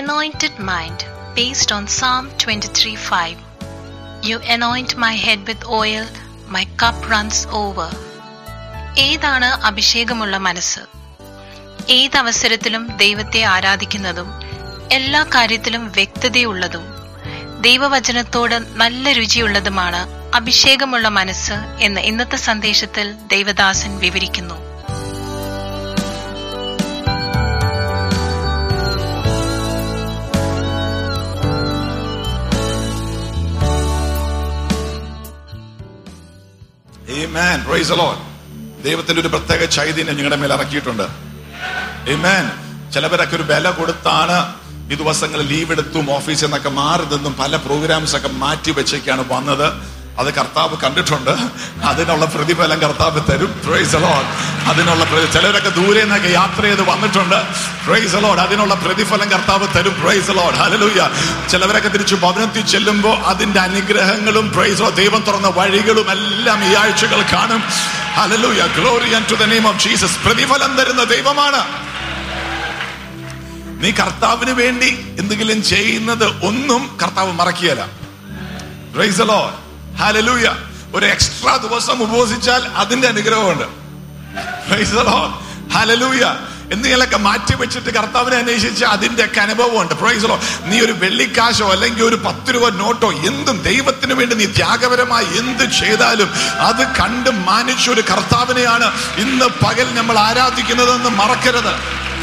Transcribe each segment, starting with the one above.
anointed mind based on Psalm 23 5. You anoint my head with oil, my cup runs over. ഏതാണ് അഭിഷേകമുള്ള മനസ്സ് ഏതവസരത്തിലും ദൈവത്തെ ആരാധിക്കുന്നതും എല്ലാ കാര്യത്തിലും വ്യക്തതയുള്ളതും ദൈവവചനത്തോട് നല്ല രുചിയുള്ളതുമാണ് അഭിഷേകമുള്ള മനസ്സ് എന്ന് ഇന്നത്തെ സന്ദേശത്തിൽ ദൈവദാസൻ വിവരിക്കുന്നു Amen. Praise the Lord. ദൈവത്തിന്റെ ഒരു പ്രത്യേക ചൈതന്യം നിങ്ങളുടെ മേൽ ഇറക്കിയിട്ടുണ്ട് Amen. ചിലവരൊക്കെ ഒരു വില കൊടുത്താണ് ഈ ദിവസങ്ങളിൽ ലീവ് എടുത്തും ഓഫീസിൽ നിന്നൊക്കെ മാറി നിന്നും പല പ്രോഗ്രാംസ് ഒക്കെ മാറ്റി വെച്ചേക്കാണ് വന്നത് അത് കർത്താവ് കണ്ടിട്ടുണ്ട് അതിനുള്ള പ്രതിഫലം കർത്താവ് തരും പ്രൈസ് ലോഡ് അതിനുള്ള പ്രതി- ചിലരൊക്കെ ദൂരെ നിന്നൊക്കെ യാത്ര ചെയ്ത് വന്നിട്ടുണ്ട് പ്രൈസ് ലോഡ് അതിനുള്ള പ്രതിഫലം കർത്താവ് തരും പ്രൈസ് ലോഡ് ഹലലൂയ ചിലവരൊക്കെ തിരിച്ചു ഭവനത്തിൽ ചെല്ലുമ്പോൾ അതിന്റെ അനുഗ്രഹങ്ങളും പ്രൈസ് ദൈവം തുറന്ന വഴികളും എല്ലാം ഈ ആഴ്ചകൾ കാണും hallelujah glory to the name of Jesus പ്രതിഫലം തരുന്ന ദൈവമാണ് നീ കർത്താവിന് വേണ്ടി എന്തെങ്കിലും ചെയ്യുന്നത് ഒന്നും കർത്താവ് മറക്കിയല്ല പ്രൈസ് ലോഡ് ഹല്ലേലൂയ ഒരു എക്സ്ട്രാ ദിവസം ഉപവസിച്ചാൽ അതിന്റെ അനുഗ്രഹമുണ്ട് പ്രൈസ് ലോഡ് ഹല്ലേലൂയ എന്തെങ്കിലുമൊക്കെ മാറ്റി വെച്ചിട്ട് കർത്താവിനെ അന്വേഷിച്ച് അതിന്റെ ഒക്കെ അനുഭവമുണ്ട് പ്രൈസ് ലോ നീ ഒരു വെള്ളിക്കാശോ അല്ലെങ്കിൽ ഒരു പത്ത് രൂപ നോട്ടോ എന്തും ദൈവത്തിന് വേണ്ടി നീ ത്യാഗപരമായി എന്ത് ചെയ്താലും അത് കണ്ട് മാനിച്ച ഒരു കർത്താവിനെയാണ് ഇന്ന് പകൽ നമ്മൾ ആരാധിക്കുന്നതെന്ന് മറക്കരുത്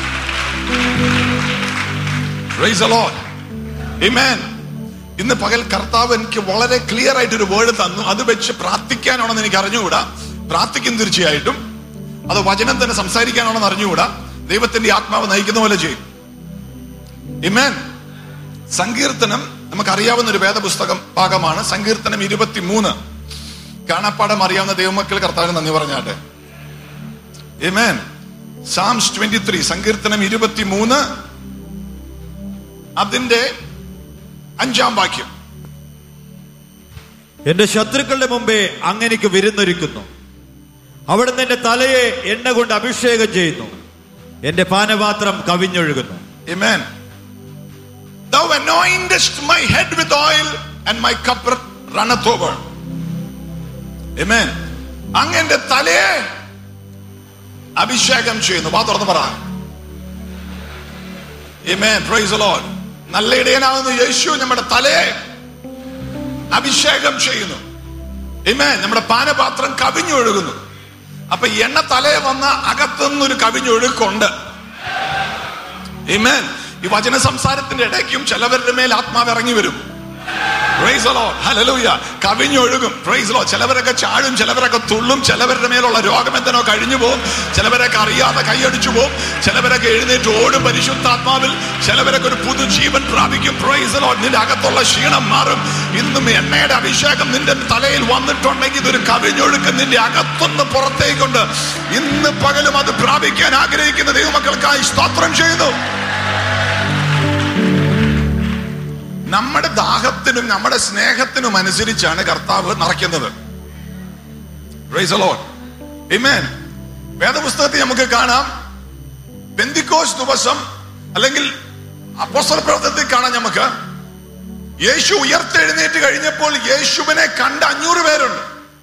പ്രൈസ് the Lord. Amen. ഇന്ന് പകൽ കർത്താവ് എനിക്ക് വളരെ ക്ലിയർ ആയിട്ട് ഒരു വേർഡ് തന്നു അത് വെച്ച് പ്രാർത്ഥിക്കാനാണെന്ന് എനിക്ക് അറിഞ്ഞുകൂടാ പ്രാർത്ഥിക്കും തീർച്ചയായിട്ടും അത് വചനം തന്നെ സംസാരിക്കാനാണെന്ന് അറിഞ്ഞുകൂടാ ദൈവത്തിന്റെ ആത്മാവ് നയിക്കുന്ന പോലെ ചെയ്യും ഇമേൻ സങ്കീർത്തനം നമുക്കറിയാവുന്ന ഒരു വേദപുസ്തകം ഭാഗമാണ് സങ്കീർത്തനം ഇരുപത്തിമൂന്ന് കാണാപ്പാടം അറിയാവുന്ന ദൈവമക്കൾ കർത്താവിന് നന്ദി പറഞ്ഞാട്ടെ ഇമേൻ സാംസ് ട്വന്റി ത്രീ സങ്കീർത്തനം ഇരുപത്തിമൂന്ന് അതിന്റെ അഞ്ചാം വാക്യം എന്റെ ശത്രുക്കളുടെ മുമ്പേ അങ്ങനെക്ക് വിരുന്നൊരുക്കുന്നു അവിടുന്ന് എന്റെ തലയെ എണ്ണ കൊണ്ട് അഭിഷേകം ചെയ്യുന്നു എന്റെ പാനപാത്രം കവിഞ്ഞൊഴുകുന്നു Amen. Thou anointest my head with oil and my cup runneth over. Amen. അങ്ങന്റെ തലയെ അഭിഷേകം ചെയ്യുന്നു വാ തുറന്ന് പറ Amen. Praise the Lord. നല്ല ഇടയനാകുന്ന യേശു നമ്മുടെ തലയെ അഭിഷേകം ചെയ്യുന്നു Amen. നമ്മുടെ പാനപാത്രം കവിഞ്ഞൊഴുകുന്നു അപ്പൊ എണ്ണ തലയെ വന്ന അകത്തുനിന്നൊരു കവിഞ്ഞൊഴുക്കുണ്ട് Amen. ഈ വചന സംസാരത്തിന്റെ ഇടയ്ക്കും ചിലവരുടെ മേൽ ആത്മാവ് ഇറങ്ങി വരും Praise the Lord. Hallelujah. കവിഞ്ഞൊഴുകും പ്രൈസ് ലോ ചിലവരൊക്കെ ചാടും ചിലവരൊക്കെ തുള്ളും ചിലവരുടെ മേലുള്ള രോഗം എന്തിനോ കഴിഞ്ഞു പോകും ചിലവരൊക്കെ അറിയാതെ കൈയടിച്ചു പോകും ചിലവരൊക്കെ എഴുന്നേറ്റ് ഓടും പരിശുദ്ധാത്മാവിൽ ചിലവരൊക്കെ ഒരു പുതു ജീവൻ പ്രാപിക്കും പ്രൈസ് ലോ നിന്റെ അകത്തുള്ള ക്ഷീണം മാറും ഇന്നും എണ്ണയുടെ അഭിഷേകം നിന്റെ തലയിൽ വന്നിട്ടുണ്ടെങ്കിൽ ഇതൊരു കവിഞ്ഞൊഴുക്ക് നിന്റെ അകത്തുനിന്ന് പുറത്തേക്കുണ്ട് ഇന്ന് പകലും അത് പ്രാപിക്കാൻ ആഗ്രഹിക്കുന്ന ദൈവമക്കൾക്കായി സ്തോത്രം ചെയ്യുന്നു നമ്മുടെ ദാഹത്തിനും നമ്മുടെ സ്നേഹത്തിനും അനുസരിച്ചാണ് കർത്താവ് നിറയ്ക്കുന്നത് Praise the Lord. Amen. വേദപുസ്തകത്തിൽ നമുക്ക് കാണാം പെന്തിക്കോസ് ദിവസം അല്ലെങ്കിൽ അപ്പോസ്തല പ്രവർത്തനത്തിൽ കാണാം നമുക്ക് യേശു ഉയർത്തെഴുന്നേറ്റ് കഴിഞ്ഞപ്പോൾ യേശുവിനെ കണ്ട അഞ്ഞൂറ് പേരുണ്ട്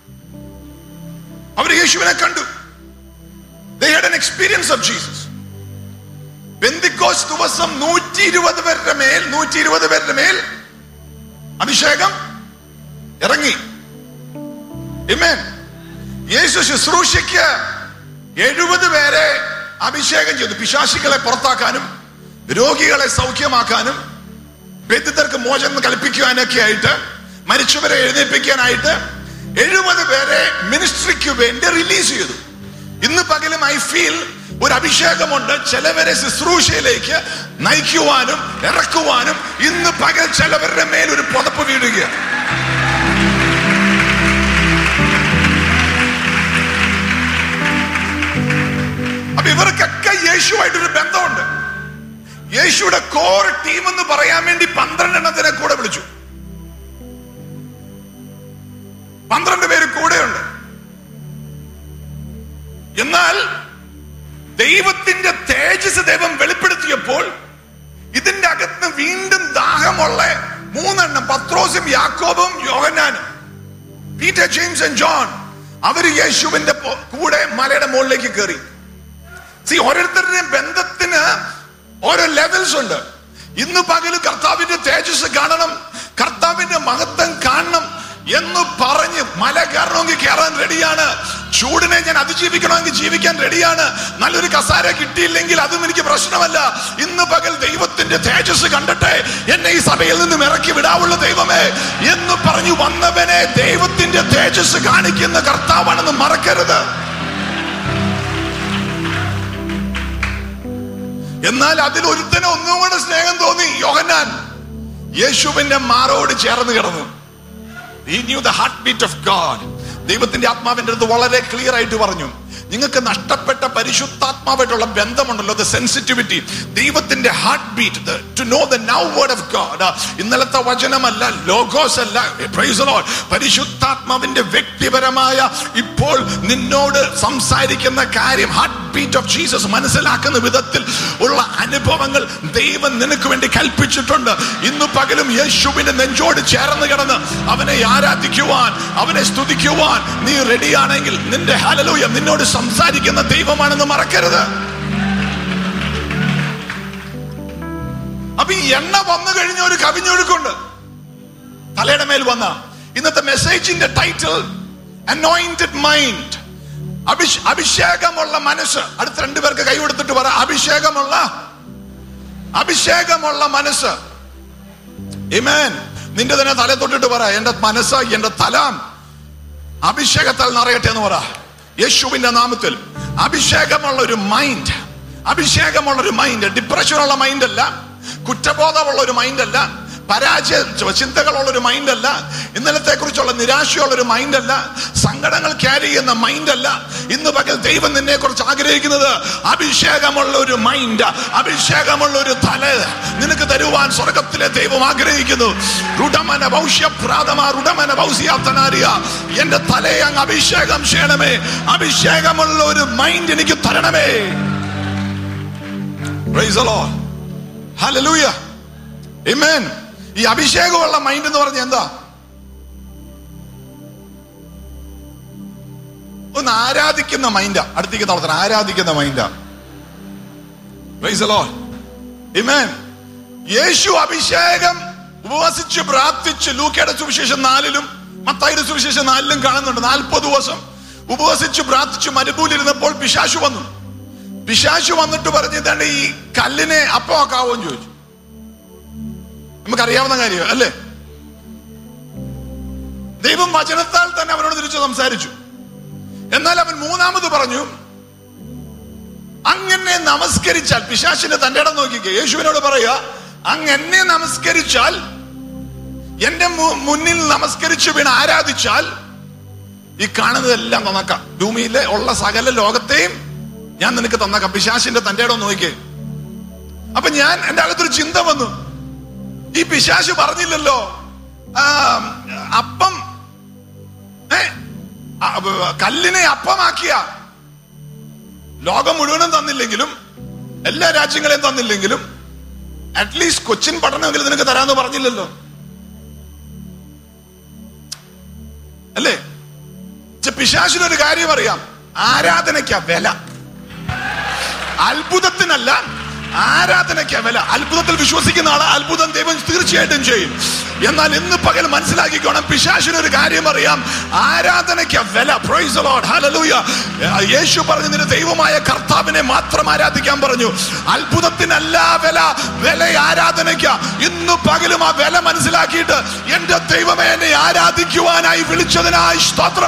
അവർ യേശുവിനെ കണ്ടു They had an experience of Jesus. പെന്തിക്കോസ് ദിവസം നൂറ്റി ഇരുപത് പേരുടെ മേൽ നൂറ്റി ഇരുപത് പേരുടെ മേൽ അഭിഷേകം ഇറങ്ങി Amen. യേശു ശുശ്രൂഷയ്ക്ക് എഴുപത് പേരെ അഭിഷേകം ചെയ്തു പിശാശികളെ പുറത്താക്കാനും രോഗികളെ സൗഖ്യമാക്കാനും ബന്ധിതർക്ക് മോചനം കൽപ്പിക്കുവാനൊക്കെ ആയിട്ട് മരിച്ചവരെ എഴുന്നേൽപ്പിക്കാനായിട്ട് എഴുപത് പേരെ മിനിസ്ട്രിക്ക് വേണ്ടി റിലീസ് ചെയ്തു ഇന്ന് പകലും ഐ ഫീൽ ഒരു അഭിഷേകമുണ്ട് ചിലവരെ ശുശ്രൂഷയിലേക്ക് നയിക്കുവാനും ഇറക്കുവാനും ഇന്ന് പകൽ ചിലവരുടെ മേൽ ഒരു പുതപ്പ് വീഴുക അപ്പൊ ഇവർക്കൊക്കെ യേശുവായിട്ടൊരു ബന്ധമുണ്ട് യേശുയുടെ കോർ ടീം എന്ന് പറയാൻ വേണ്ടി പന്ത്രണ്ടെണ്ണത്തിനെ കൂടെ വിളിച്ചു പന്ത്രണ്ട് പേര് കൂടെയുണ്ട് എന്നാൽ ദൈവത്തിന്റെ തേജസ് ദൈവം വെളിപ്പെടുത്തിയപ്പോൾ ഇതിന്റെ അകത്ത് അഭിഷേകമുള്ള മൂന്നെണ്ണം പത്രോസും യാക്കോബും യോഹന്നാനും പീറ്റർ ജെയിംസ് ആൻഡ് ജോൺ അവര് യേശുവിന്റെ പൊ- കൂടെ മലയുടെ മുകളിലേക്ക് കയറി സി ഓരോരുത്തരുടെയും ബന്ധത്തിന് ഓരോ ലെവൽസ് ഉണ്ട് ഇന്ന് പകല് കർത്താവിന്റെ തേജസ് കാണണം കർത്താവിന്റെ മഹത്വം കാണണം എന്ന് പറഞ്ഞ് മല കയറണമെങ്കിൽ കയറാൻ റെഡിയാണ് ചൂടിനെ ഞാൻ അതിജീവിക്കണമെങ്കിൽ ജീവിക്കാൻ റെഡിയാണ് നല്ലൊരു കസാര കിട്ടിയില്ലെങ്കിൽ അതും എനിക്ക് പ്രശ്നമല്ല ഇന്ന് പകൽ ദൈവത്തിന്റെ തേജസ് കണ്ടട്ടെ എന്നെ ഈ സഭയിൽ നിന്നും ഇറക്കി വിടാവുള്ള ദൈവമേ എന്ന് പറഞ്ഞു വന്നവനെ ദൈവത്തിന്റെ തേജസ് കാണിക്കുന്ന കർത്താവാണെന്ന് മറക്കരുത് എന്നാൽ അതിൽ ഒരുത്തന് ഒന്നും കൂടെ സ്നേഹം തോന്നി യോഹന്നാൻ യേശുവിന്റെ മാറോട് ചേർന്ന് കിടന്നു He knew the heartbeat of God. ദൈവത്തിന്റെ ആത്മാവിന്റെ അടുത്ത് വളരെ ക്ലിയർ ആയിട്ട് പറഞ്ഞു നിങ്ങൾക്ക് നഷ്ടപ്പെട്ട പരിശുദ്ധാത്മാവായിട്ടുള്ള ബന്ധമുണ്ടല്ലോ ദ സെൻസിറ്റിവിറ്റി ദൈവത്തിന്റെ heartbeat to know the now word of God ഇന്നലത്തെ വചനമല്ല ലോഗോസ് അല്ല praise the Lord. പരിശുദ്ധാത്മാവിന്റെ വ്യക്തിപരമായ ഇപ്പോൾ നിന്നോട് സംസാരിക്കുന്ന കാര്യം ഹാർട്ട് ബീറ്റ് ഓഫ് ജീസസ് മനസ്സിലാക്കുന്ന വിധത്തിൽ ഉള്ള അനുഭവങ്ങൾ ദൈവം നിനക്ക് വേണ്ടി കൽപ്പിച്ചിട്ടുണ്ട് ഇന്ന് പകലും യേശുവിന്റെ നെഞ്ചോട് ചേർന്ന് കിടന്ന് അവനെ ആരാധിക്കുവാൻ അവനെ സ്തുതിക്കുവാൻ നീ റെഡിയാണെങ്കിൽ നിന്റെ ഹലലൂയ നിന്നോട് സംസാരിക്കുന്ന ദൈവമാണെന്ന് മറക്കരുത് അപ്പൊ ഈ എണ്ണ വന്നു കഴിഞ്ഞ ഒരു കവിഞ്ഞൊഴുക്കുണ്ട് തലയുടെ മേൽ വന്ന ഇന്നത്തെ മെസ്സേജിന്റെ ടൈറ്റിൽ അനോയിന്റഡ് മൈൻഡ് അഭിഷ് അഭിഷേകമുള്ള മനസ്സ് അടുത്ത രണ്ടുപേർക്ക് കൈ കൊടുത്തിട്ട് പറ അഭിഷേകമുള്ള അഭിഷേകമുള്ള മനസ്സ് ഇമേൻ നിന്റെ തന്നെ തല തൊട്ടിട്ട് പറ എന്റെ മനസ്സ് എന്റെ തല അഭിഷേകത്താൽ നിറയട്ടെ എന്ന് പറ യേശുവിന്റെ നാമത്തിൽ അഭിഷേകമുള്ള ഒരു മൈൻഡ് അഭിഷേകമുള്ള ഒരു മൈൻഡ് ഡിപ്രഷനുള്ള മൈൻഡ് അല്ല കുറ്റബോധമുള്ള ഒരു മൈൻഡ് അല്ല പരാജയ ചിന്തകളുള്ള ഒരു മൈൻഡ് അല്ല ഇന്നലത്തെ കുറിച്ചുള്ള നിരാശയുള്ള ഒരു മൈൻഡ് അല്ല സങ്കടങ്ങൾ ക്യാരി ചെയ്യുന്ന മൈൻഡ് അല്ല ഇന്ന് പകൽ ദൈവം നിന്നെ കുറിച്ച് ആഗ്രഹിക്കുന്നത് അഭിഷേകമുള്ള ഒരു മൈൻഡ് അഭിഷേകമുള്ള ഒരു തല നിനക്ക് തരുവാൻ സ്വർഗത്തിലെ ദൈവം ആഗ്രഹിക്കുന്നു റുഡമന ഭൗഷ്യപ്രാതമാ റുഡമന ഭൗസ്യാത്തനാരിയ എന്റെ തലയെ അങ്ങ് അഭിഷേകം ചെയ്യണമേ അഭിഷേകമുള്ള ഒരു മൈൻഡ് എനിക്ക് തരണമേ Praise the Lord. Hallelujah. Amen. ഈ അഭിഷേകമുള്ള മൈൻഡ് എന്ന് പറഞ്ഞ എന്താ ഒന്ന് ആരാധിക്കുന്ന മൈൻഡാ അടുത്തേക്ക് നടത്തണം ആരാധിക്കുന്ന മൈൻഡാ Praise the Lord. Amen. യേശു അഭിഷേകം ഉപവസിച്ച് പ്രാർത്ഥിച്ച് ലൂക്കയുടെ സുവിശേഷം നാലിലും മത്തായിയുടെ സുവിശേഷം നാലിലും കാണുന്നുണ്ട് നാൽപ്പത് ദിവസം ഉപവസിച്ച് പ്രാർത്ഥിച്ച് മരുഭൂലിരുന്നപ്പോൾ പിശാശു വന്നു പിശാശു വന്നിട്ട് പറഞ്ഞു ഇതാണ് ഈ കല്ലിനെ അപ്പമാക്കാവോ എന്ന് ചോദിച്ചു നമുക്കറിയാവുന്ന കാര്യം അല്ലേ ദൈവം വചനത്താൽ തന്നെ അവനോട് തിരിച്ചു സംസാരിച്ചു എന്നാൽ അവൻ മൂന്നാമത് പറഞ്ഞു അങ്ങനെ നമസ്കരിച്ചാൽ പിശാശിന്റെ തന്റെ ഇടം നോക്കിക്കേ യേശുവിനോട് പറയുക അങ്ങ് എന്നെ നമസ്കരിച്ചാൽ എന്റെ മു- മുന്നിൽ നമസ്കരിച്ചു വീണ് ആരാധിച്ചാൽ ഈ കാണുന്നതെല്ലാം നന്നക്കാം ഭൂമിയിലെ ഉള്ള സകല ലോകത്തെയും ഞാൻ നിനക്ക് തന്നേക്കാം പിശാശിന്റെ തന്റെ ഇടം നോക്കിക്കേ അപ്പൊ ഞാൻ എന്റെ അകത്തൊരു ചിന്ത വന്നു ഈ പിശാശ് പറഞ്ഞില്ലല്ലോ ആ, അപ്പം ഏ, ആ, ബ- കല്ലിനെ അപ്പമാക്കിയ ലോകം മുഴുവനും തന്നില്ലെങ്കിലും എല്ലാ രാജ്യങ്ങളെയും തന്നില്ലെങ്കിലും അറ്റ്ലീസ്റ്റ് കൊച്ചിൻ പഠനമെങ്കിലും നിനക്ക് തരാന്ന് പറഞ്ഞില്ലല്ലോ അല്ലേ പക്ഷെ പിശാശിനൊരു കാര്യം അറിയാം ആരാധനയ്ക്കാ വില അത്ഭുതത്തിനല്ല ആരാധനയ്ക്കാ വില അത്ഭുതത്തിൽ വിശ്വസിക്കുന്ന ആള് അത്ഭുതം ദൈവം തീർച്ചയായിട്ടും ചെയ്യും എന്നാൽ ഇന്ന് പകൽ മനസ്സിലാക്കിക്കോണം പിശാശിന് ഒരു കാര്യം അറിയാം ആരാധനയ്ക്കാ വില പ്രൈസ് ലോഡ് ഹല്ലേലൂയ യേശു പറഞ്ഞു നിന്റെ ദൈവമായ കർത്താവിനെ മാത്രം ആരാധിക്കാൻ പറഞ്ഞു അത്ഭുതത്തിനല്ല വില വില ആരാധനയ്ക്ക ഇന്ന് പകലും ആ വില മനസ്സിലാക്കിയിട്ട് എന്റെ ദൈവമേ എന്നെ ആരാധിക്കുവാനായി വിളിച്ചതിനായി സ്തോത്രം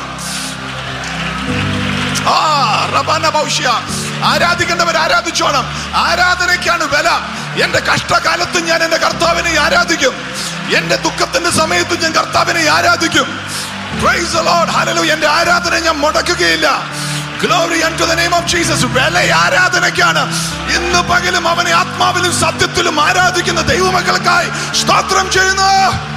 ആ റബാന ഭൗഷ്യ ആരാധിക്കേണ്ടവർ ആരാധിച്ചോണം ആരാധനയ്ക്കാണ് വില എന്റെ കഷ്ടകാലത്തും ഞാൻ എന്റെ കർത്താവിനെ ആരാധിക്കും എന്റെ ദുഃഖത്തിന്റെ സമയത്തും ഞാൻ കർത്താവിനെ ആരാധിക്കും Praise the Lord. Hallelujah. എന്റെ ആരാധന ഞാൻ മുടക്കുകയില്ല glory unto the name of Jesus. വില ആരാധനയ്ക്കാണ് ഇന്ന് പകലും അവനെ ആത്മാവിലും സത്യത്തിലും ആരാധിക്കുന്ന ദൈവമക്കൾക്കായി സ്തോത്രം ചെയ്യുന്നു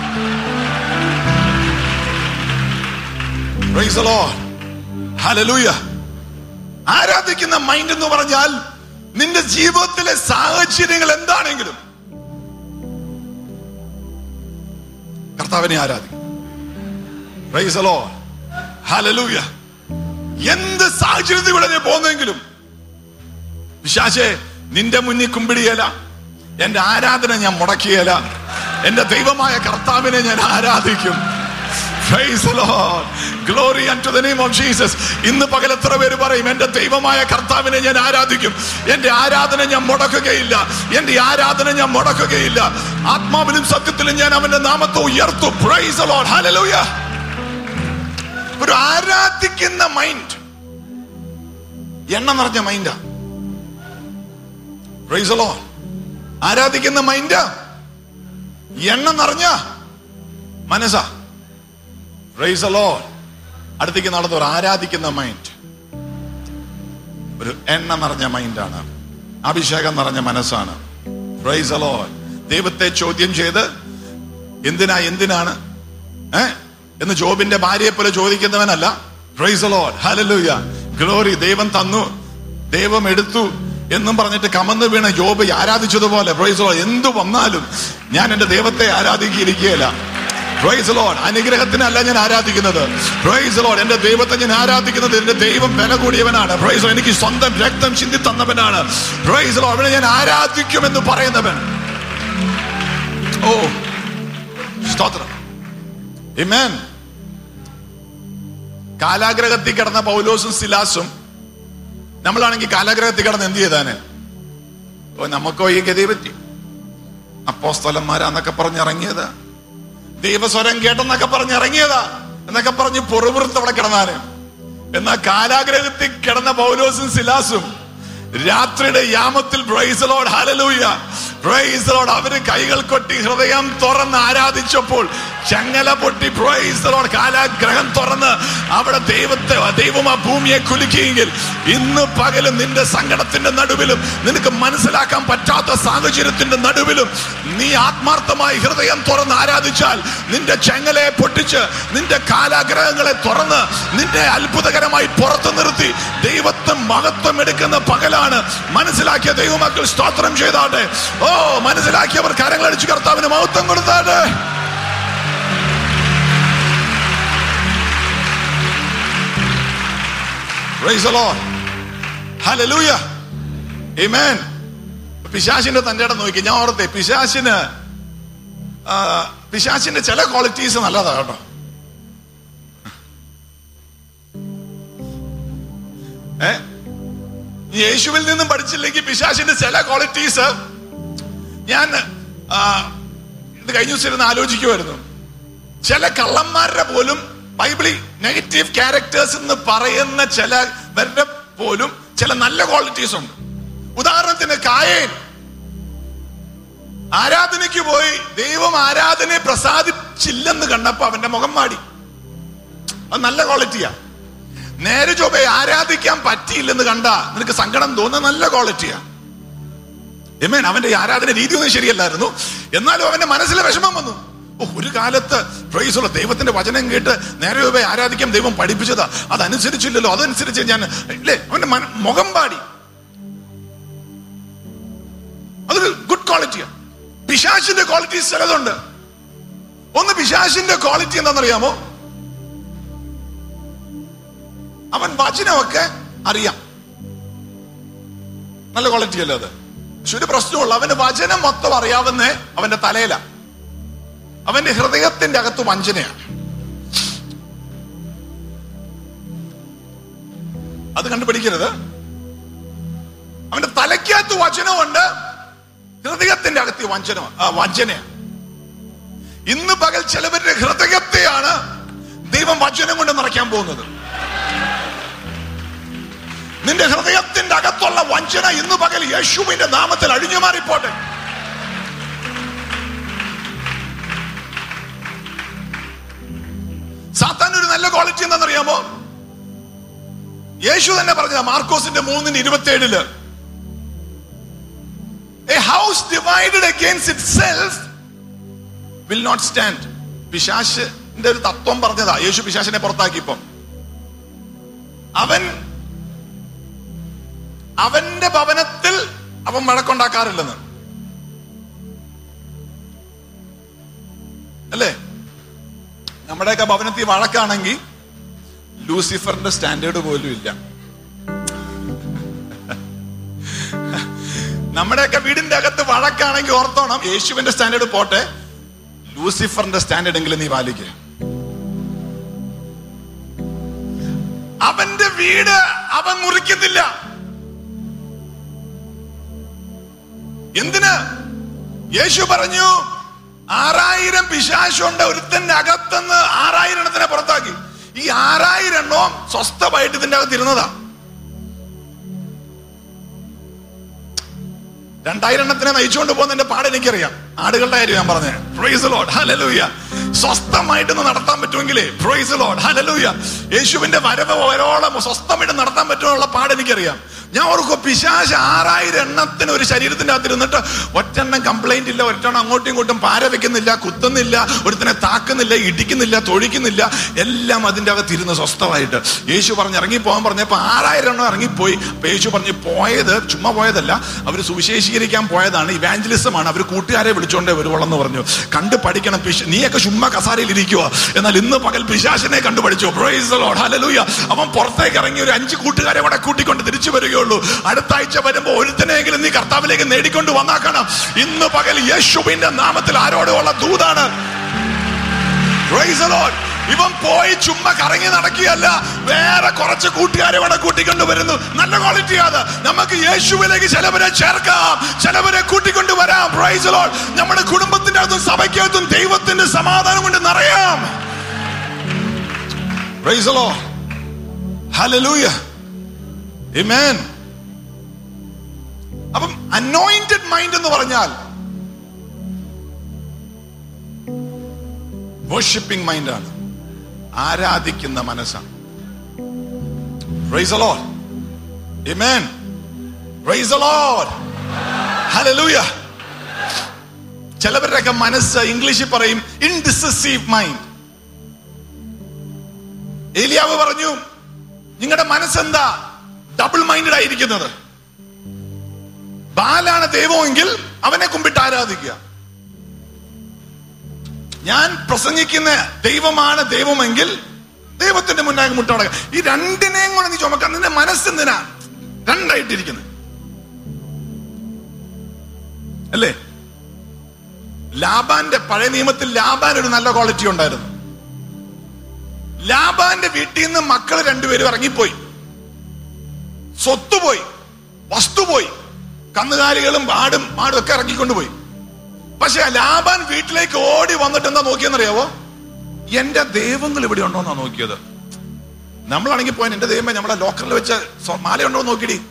Praise the Lord. Hallelujah. ആരാധിക്കുന്ന മൈൻഡ് എന്ന് പറഞ്ഞാൽ നിന്റെ ജീവിതത്തിലെ സാഹചര്യങ്ങൾ എന്താണെങ്കിലും കർത്താവിനെ ആരാധിക്കും Praise the Lord. Hallelujah. എന്ത് സാഹചര്യത്തിലൂടെ നീ പോകുന്നെങ്കിലും വിശാശെ നിന്റെ മുന്നിൽ കുമ്പിടിയല എന്റെ ആരാധന ഞാൻ മുടക്കിയല എന്റെ ദൈവമായ കർത്താവിനെ ഞാൻ ആരാധിക്കും Praise the Lord. Glory unto the name of Jesus. ഇന്ന് പകൽ എത്ര പേര് പറയും എന്റെ ദൈവമായ കർത്താവിനെ ഞാൻ ആരാധിക്കും എന്റെ ആരാധന ഞാൻ മുടക്കുകയില്ല എന്റെ ആരാധന ഞാൻ മുടക്കുകയില്ല ആത്മാവിലും സത്യത്തിലും ഞാൻ അവന്റെ നാമത്തെ ഉയർത്തും Praise the Lord. Hallelujah. ഒരു ആരാധിക്കുന്ന മൈൻഡ് എണ്ണ നിറഞ്ഞ മൈൻഡാ Praise the Lord. ആരാധിക്കുന്ന മൈൻഡ് എണ്ണ നിറഞ്ഞ മനസ്സാ Praise the Lord. അടുത്തേക്ക് നടന്ന ഒരു ആരാധിക്കുന്ന മൈൻഡ് ഒരു എണ്ണ നിറഞ്ഞ മൈൻഡാണ് അഭിഷേകം നിറഞ്ഞ മനസ്സാണ് Praise the Lord. ദൈവത്തെ ചോദ്യം ചെയ്ത് എന്തിനാ എന്തിനാണ് ഏ എന്ന് ജോബിന്റെ ഭാര്യയെ പോലെ ചോദിക്കുന്നവനല്ല Praise the Lord. Hallelujah. Glory ദൈവം തന്നു ദൈവം എടുത്തു എന്നും പറഞ്ഞിട്ട് കമന്ന് വീണ ജോബ് ആരാധിച്ചതുപോലെ പ്രൈസ് ലോഡ് എന്തു വന്നാലും ഞാൻ എന്റെ ദൈവത്തെ ആരാധിക്കിയിരിക്കുകയില്ല പ്രൈസ് ലോഡ് അനുഗ്രഹത്തിനല്ല ഞാൻ ആരാധിക്കുന്നത് പ്രൈസ് ലോഡ് എന്റെ ദൈവത്തെ ഞാൻ ആരാധിക്കുന്നത് എന്റെ ദൈവം വില കൂടിയവനാണ് പ്രൈസ് എനിക്ക് സ്വന്തം രക്തം ചിന്തി തന്നവനാണ് പ്രൈസ് ലോഡ് അവനെ ഞാൻ ആരാധിക്കുമെന്ന് പറയുന്നവൻ ഓ സ്തോത്രം Amen. കാലാഗ്രഹത്തിൽ കിടന്ന പൗലോസും സിലാസും നമ്മളാണെങ്കിൽ കാലാഗ്രഹത്തിൽ കിടന്ന് എന്ത് ചെയ്താന് ഓ നമുക്കോ ഈ ഗതി പറ്റി അപ്പോസ്തലന്മാരാന്നൊക്കെ പറഞ്ഞിറങ്ങിയത് ദൈവസ്വരം കേട്ടെന്നൊക്കെ പറഞ്ഞിറങ്ങിയതാ എന്നൊക്കെ പറഞ്ഞ് പൊറുപുറത്ത് അവിടെ കിടന്നാന് എന്നാ കാലാഗ്രഹത്തിൽ കിടന്ന പൗലോസും സിലാസും രാത്രിയുടെ യാമത്തിൽ പ്രൈസലോട് ഹലലൂയ പ്രൈസലോട് അവര് കൈകൾ കൊട്ടി ഹൃദയം തുറന്ന് ആരാധിച്ചപ്പോൾ ചങ്ങല പൊട്ടി പ്രൈസലോട് കാലാഗ്രഹം തുറന്ന് അവിടെ ദൈവത്തെ ദൈവം ആ ഭൂമിയെ കുലുക്കിയെങ്കിൽ ഇന്ന് പകലും നിന്റെ സങ്കടത്തിന്റെ നടുവിലും നിനക്ക് മനസ്സിലാക്കാൻ പറ്റാത്ത സാഹചര്യത്തിന്റെ നടുവിലും നീ ആത്മാർത്ഥമായി ഹൃദയം തുറന്ന് ആരാധിച്ചാൽ നിന്റെ ചെങ്ങലയെ പൊട്ടിച്ച് നിന്റെ കാലാഗ്രഹങ്ങളെ തുറന്ന് നിന്നെ അത്ഭുതകരമായി പുറത്തു നിർത്തി ദൈവത്തെ മഹത്വം എടുക്കുന്ന പകലാണ് മനസ്സിലാക്കിയ ദൈവമക്കൾ സ്തോത്രം ചെയ്താട്ടെ ഓ മനസ്സിലാക്കിയവർ കരങ്ങൾ അടിച്ച് കർത്താവിന് മഹത്വം കൊടുത്താട്ടെ Praise the Lord. Hallelujah. Amen. പിശാശിന്റെ തന്റെ ഇടം നോക്കി ഞാൻ ഓർത്തെ പിശാശിന് ആ, പിശാശിന്റെ ചില ക്വാളിറ്റീസ് നല്ലതാ കേട്ടോ ഏ യേശുവിൽ നിന്നും പഠിച്ചില്ലെങ്കിൽ പിശാശിന്റെ ചില ക്വാളിറ്റീസ് ഞാൻ ആ, ഇത് കഴിഞ്ഞ ദിവസം ഇരുന്ന് ആലോചിക്കുമായിരുന്നു ചില കള്ളന്മാരുടെ പോലും ബൈബിളിൽ നെഗറ്റീവ് ക്യാരക്ടേഴ്സ് എന്ന് പറയുന്ന ചിലവരുടെ പോലും ചില നല്ല ക്വാളിറ്റീസ് ഉണ്ട് ഉദാഹരണത്തിന് കായേൻ ആരാധനയ്ക്ക് പോയി ദൈവം ആരാധനയെ പ്രസാദിച്ചില്ലെന്ന് കണ്ടപ്പോ അവന്റെ മുഖം മാടി അത് നല്ല ക്വാളിറ്റിയാ നേരെ ചൊവ്വെ ആരാധിക്കാൻ പറ്റിയില്ലെന്ന് കണ്ട നിനക്ക് സങ്കടം തോന്നുന്ന നല്ല ക്വാളിറ്റിയാ എമേൻ അവന്റെ ഈ ആരാധന രീതിയൊന്നും ശരിയല്ലായിരുന്നു എന്നാലും അവന്റെ മനസ്സിലെ വിഷമം വന്നു ഓ ഒരു കാലത്ത് പ്രൈസുള്ള ദൈവത്തിന്റെ വചനം കേട്ട് നേരെ ചൊവ്വെ ആരാധിക്കാൻ ദൈവം പഠിപ്പിച്ചതാ അതനുസരിച്ചില്ലല്ലോ അതനുസരിച്ച് ഞാൻ ഇല്ലേ അവന്റെ മന- മുഖം പാടി അതൊരു ഗുഡ് ക്വാളിറ്റിയാ പിശാശിന്റെ ക്വാളിറ്റീസ് ചിലതുണ്ട് ഒന്ന് പിശാശിന്റെ ക്വാളിറ്റി എന്താണെന്നറിയാമോ അവൻ വചനമൊക്കെ അറിയാം നല്ല ക്വാളിറ്റി അല്ലേ അത് പക്ഷെ ഒരു പ്രശ്നമുള്ള അവന് വചനം മൊത്തം അറിയാവുന്ന അവന്റെ തലയില അവന്റെ ഹൃദയത്തിന്റെ അകത്ത് വഞ്ചനയാണ് അത് കണ്ടുപിടിക്കരുത് അവന്റെ തലയ്ക്കകത്ത് വചനമുണ്ട് ഹൃദയത്തിന്റെ അകത്ത് വഞ്ചന ആ, വഞ്ചനയാണ് ഇന്ന് പകൽ ചിലവരുടെ ഹൃദയത്തെയാണ് ദൈവം വചനം കൊണ്ട് നിറയ്ക്കാൻ പോകുന്നത് നിന്റെ ഹൃദയത്തിന്റെ അകത്തുള്ള വഞ്ചന ഇന്ന് പകൽ യേശുവിന്റെ നാമത്തിൽ അഴിഞ്ഞു മാറിപ്പോട്ടെ സാത്താൻ ഒരു നല്ല ക്വാളിറ്റി എന്താണെന്നറിയാമോ യേശു തന്നെ പറഞ്ഞ മാർക്കോസിന്റെ മൂന്നിന് ഇരുപത്തി ഏഴില് a house divided against itself will not stand പിശാശിന്റെ ഒരു തത്വം പറഞ്ഞതാ യേശു പിശാശിനെ പുറത്താക്കിയപ്പം അവൻ അവന്റെ ഭവനത്തിൽ അവൻ വഴക്കുണ്ടാക്കാറില്ലെന്ന് അല്ലേ നമ്മുടെയൊക്കെ ഭവനത്തിൽ വഴക്കാണെങ്കിൽ ലൂസിഫറിന്റെ സ്റ്റാൻഡേർഡ് പോലും ഇല്ല നമ്മുടെയൊക്കെ വീടിന്റെ അകത്ത് വഴക്കാണെങ്കിൽ ഓർത്തോണം യേശുവിന്റെ സ്റ്റാൻഡേർഡ് പോട്ടെ ലൂസിഫറിന്റെ സ്റ്റാൻഡേർഡ് എങ്കിലും നീ പാലിക്കുക അവന്റെ വീട് അവൻ മുറിക്കുന്നില്ല എന്തിന് യേശു പറഞ്ഞു ആറായിരം പിശാശുണ്ട് ഒരുത്തന്റെ അകത്തുനിന്ന് ആറായിരം എണ്ണത്തിനെ പുറത്താക്കി ഈ ആറായിരം എണ്ണവും സ്വസ്ഥമായിട്ട് ഇതിന്റെ അകത്ത് ഇരുന്നതാ രണ്ടായിരം എണ്ണത്തിനെ നയിച്ചുകൊണ്ട് പോകുന്നതിന്റെ പാട് എനിക്കറിയാം ആടുകളുടെ കാര്യം ഞാൻ പറഞ്ഞേ പ്രൈസ് ലോഡ് ഹലലൂയ സ്വസ്ഥമായിട്ടൊന്ന് നടത്താൻ പറ്റുമെങ്കിലേ പ്രൈസ് ലോഡ് ഹലലൂയ യേശുവിന്റെ വരവ് ഓരോളം സ്വസ്ഥമായിട്ട് നടത്താൻ പറ്റുമെന്നുള്ള പാട് എനിക്കറിയാം ഞാൻ ഓർക്കും പിശാശ് ആറായിരം എണ്ണത്തിന് ഒരു ശരീരത്തിന്റെ അകത്ത് ഇരുന്നിട്ട് ഒറ്റെണ്ണം കംപ്ലൈന്റ് ഇല്ല ഒറ്റെണ്ണം അങ്ങോട്ടും ഇങ്ങോട്ടും പാര വെക്കുന്നില്ല കുത്തുന്നില്ല ഒരുത്തനെ താക്കുന്നില്ല ഇടിക്കുന്നില്ല തൊഴിക്കുന്നില്ല എല്ലാം അതിന്റെ അകത്ത് ഇരുന്ന് സ്വസ്ഥമായിട്ട് യേശു പറഞ്ഞ് ഇറങ്ങി പോകാൻ പറഞ്ഞപ്പോ ആറായിരം എണ്ണം ഇറങ്ങിപ്പോയി അപ്പൊ യേശു പറഞ്ഞ് പോയത് ചുമ്മാ പോയതല്ല അവർ സുവിശേഷീകരിക്കാൻ പോയതാണ് ഇവാഞ്ചലിസമാണ് അവർ കൂട്ടുകാരെ വിളിച്ചോണ്ടേ വരുവോളെന്ന് പറഞ്ഞു കണ്ടു പഠിക്കണം പിശ നീയൊക്കെ ചുമ്മാ കസാരയിൽ ഇരിക്കുക എന്നാൽ ഇന്ന് പകൽ പിശാശിനെ കണ്ടു പഠിച്ചു Praise the Lord. Hallelujah. അവൻ പുറത്തേക്ക് ഇറങ്ങി ഒരു അഞ്ച് കൂട്ടുകാരെ കൂടെ കൂട്ടിക്കൊണ്ട് തിരിച്ചു വരികയുള്ളൂ അടുത്ത ആഴ്ച വരുമ്പോ ഒരുത്തനെങ്കിലും നീ കർത്താവിലേക്ക് നേടിക്കൊണ്ട് വന്നാക്കണം ഇന്ന് പകൽ യേശുവിന്റെ നാമത്തിൽ ആരോടുള്ള ദൂതാണ് Praise the Lord. ഇവൻ പോയി ചുമ്മാ കറങ്ങി നടക്കുകയല്ല വേറെ കുറച്ച് കൂട്ടുകാരെ ഇവിടെ കൂട്ടിക്കൊണ്ട് വരുന്നു നല്ല ക്വാളിറ്റി അത് നമുക്ക് യേശുവിലേക്ക് ചിലവരെ ചേർക്കാം ചിലവരെ കൂട്ടിക്കൊണ്ട് വരാം Praise the Lord. നമ്മുടെ കുടുംബത്തിന്റെ അകത്തും സഭയ്ക്കകത്തും ദൈവത്തിന്റെ സമാധാനം കൊണ്ട് നിറയാം Praise the Lord. Hallelujah. Amen. അപ്പം അനോയിന്റഡ് മൈൻഡ് എന്ന് പറഞ്ഞാൽ വർഷിപ്പിംഗ് മൈൻഡാണ് ആരാധിക്കുന്ന മനസ്സാണ് Praise the Lord. Amen. Praise the Lord. Hallelujah. ചിലവരുടെയൊക്കെ മനസ്സ് ഇംഗ്ലീഷിൽ പറയും ഇൻഡിസസീവ് മൈൻഡ് ഏലിയാവ് പറഞ്ഞു നിങ്ങളുടെ മനസ്സെന്താ ഡബിൾ മൈൻഡഡ് ആയിരിക്കുന്നത് ബാലാണ് ദൈവമെങ്കിൽ അവനെ കുമ്പിട്ട് ആരാധിക്കുക ഞാൻ പ്രസംഗിക്കുന്ന ദൈവമാണ് ദൈവമെങ്കിൽ ദൈവത്തിന്റെ മുന്നാകെ മുട്ടടക്കുക ഈ രണ്ടിനെയും കൂടെ നീ ചുമക്കാൻ നിന്റെ മനസ്സെന്തിനാ രണ്ടായിട്ടിരിക്കുന്നത് അല്ലേ ലാബാന്റെ പഴയ നിയമത്തിൽ ലാബാൻ ഒരു നല്ല ക്വാളിറ്റി ഉണ്ടായിരുന്നു ലാബാന്റെ വീട്ടിൽ നിന്ന് മക്കൾ രണ്ടുപേരും ഇറങ്ങിപ്പോയി സ്വത്ത് പോയി വസ്തു പോയി കന്നുകാലികളും ആടും ആടും ഒക്കെ ഇറങ്ങിക്കൊണ്ടുപോയി പക്ഷെ ലാബാൻ വീട്ടിലേക്ക് ഓടി വന്നിട്ട് എന്താ നോക്കിയെന്നറിയാവോ എന്റെ ദൈവങ്ങൾ ഇവിടെ ഉണ്ടോ എന്നാ നോക്കിയത് നമ്മളാണെങ്കിൽ പോയാൽ എന്റെ ദൈവമേ നമ്മളെ ലോക്കറിൽ വെച്ച സ്വ- മാലയുണ്ടോ എന്ന് നോക്കിടി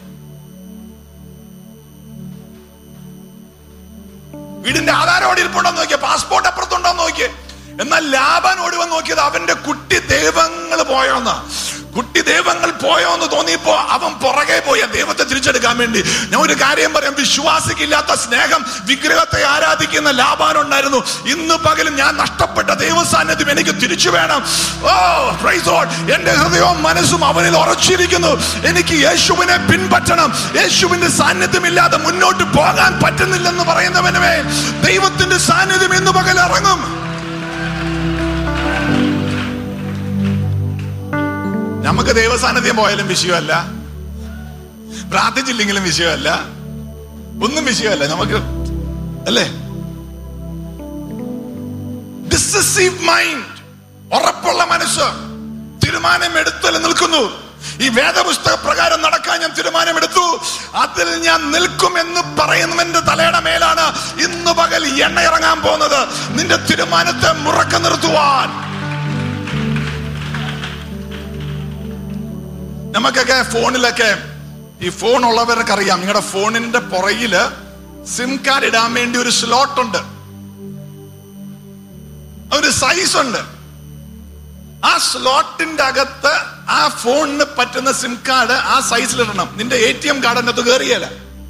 വീടിന്റെ ആധാരം ഓടി ഇരിപ്പുണ്ടോ എന്ന് നോക്കിയേ പാസ്പോർട്ട് അപ്പുറത്തുണ്ടോ എന്ന് നോക്കിയേ എന്നാൽ ലാഭൻ ഓടി വന്ന് നോക്കിയത് അവന്റെ കുട്ടി ദൈവങ്ങൾ പോയോന്ന് കുട്ടി ദൈവങ്ങൾ പോയോ എന്ന് തോന്നിയപ്പോ അവൻ പുറകെ പോയി ആ ദൈവത്തെ തിരിച്ചെടുക്കാൻ വേണ്ടി ഞാൻ ഒരു കാര്യം പറയാം വിശ്വാസിക്കില്ലാത്ത സ്നേഹം വിഗ്രഹത്തെ ആരാധിക്കുന്ന ലാഭാനുണ്ടായിരുന്നു ഇന്ന് പകലും ഞാൻ നഷ്ടപ്പെട്ട ദൈവ സാന്നിധ്യം എനിക്ക് തിരിച്ചു വേണം ഓ praise the Lord. എന്റെ ഹൃദയവും മനസ്സും അവനിൽ ഉറച്ചിരിക്കുന്നു എനിക്ക് യേശുവിനെ പിൻപറ്റണം യേശുവിന്റെ സാന്നിധ്യം ഇല്ലാതെ മുന്നോട്ട് പോകാൻ പറ്റുന്നില്ലെന്ന് പറയുന്നവനുമേ ദൈവത്തിന്റെ സാന്നിധ്യം ഇന്ന് പകൽ ഇറങ്ങും നമുക്ക് ദൈവസാന്നിധ്യം പോയാലും വിഷയമല്ല പ്രാർത്ഥിച്ചില്ലെങ്കിലും വിഷയമല്ല ഒന്നും വിഷയമല്ല നമുക്ക് അല്ലേ ഡിസസീവ് മൈൻഡ് ഉറപ്പുള്ള മനസ്സ് തീരുമാനം എടുത്തൽ നിൽക്കുന്നു ഈ വേദപുസ്തക പ്രകാരം നടക്കാൻ ഞാൻ തീരുമാനമെടുത്തു അതിൽ ഞാൻ നിൽക്കും എന്ന് പറയുന്നവന്റെ തലയുടെ മേലാണ് ഇന്ന് പകൽ എണ്ണ ഇറങ്ങാൻ പോകുന്നത് നിന്റെ തീരുമാനത്തെ മുറക്ക നിർത്തുവാൻ നമുക്കൊക്കെ ഫോണിലൊക്കെ ഈ ഫോൺ ഉള്ളവർക്ക് അറിയാം നിങ്ങളുടെ ഫോണിന്റെ പുറകില് സിം കാർഡ് ഇടാൻ വേണ്ടി ഒരു സ്ലോട്ട് ഉണ്ട് ഒരു സൈസ് ഉണ്ട് ആ സ്ലോട്ടിന്റെ അകത്ത് ആ ഫോണിന് പറ്റുന്ന സിം കാർഡ് ആ സൈസിൽ ഇടണം നിന്റെ എ ടി എം കാർഡ് അതിനകത്ത് കയറിയല്ല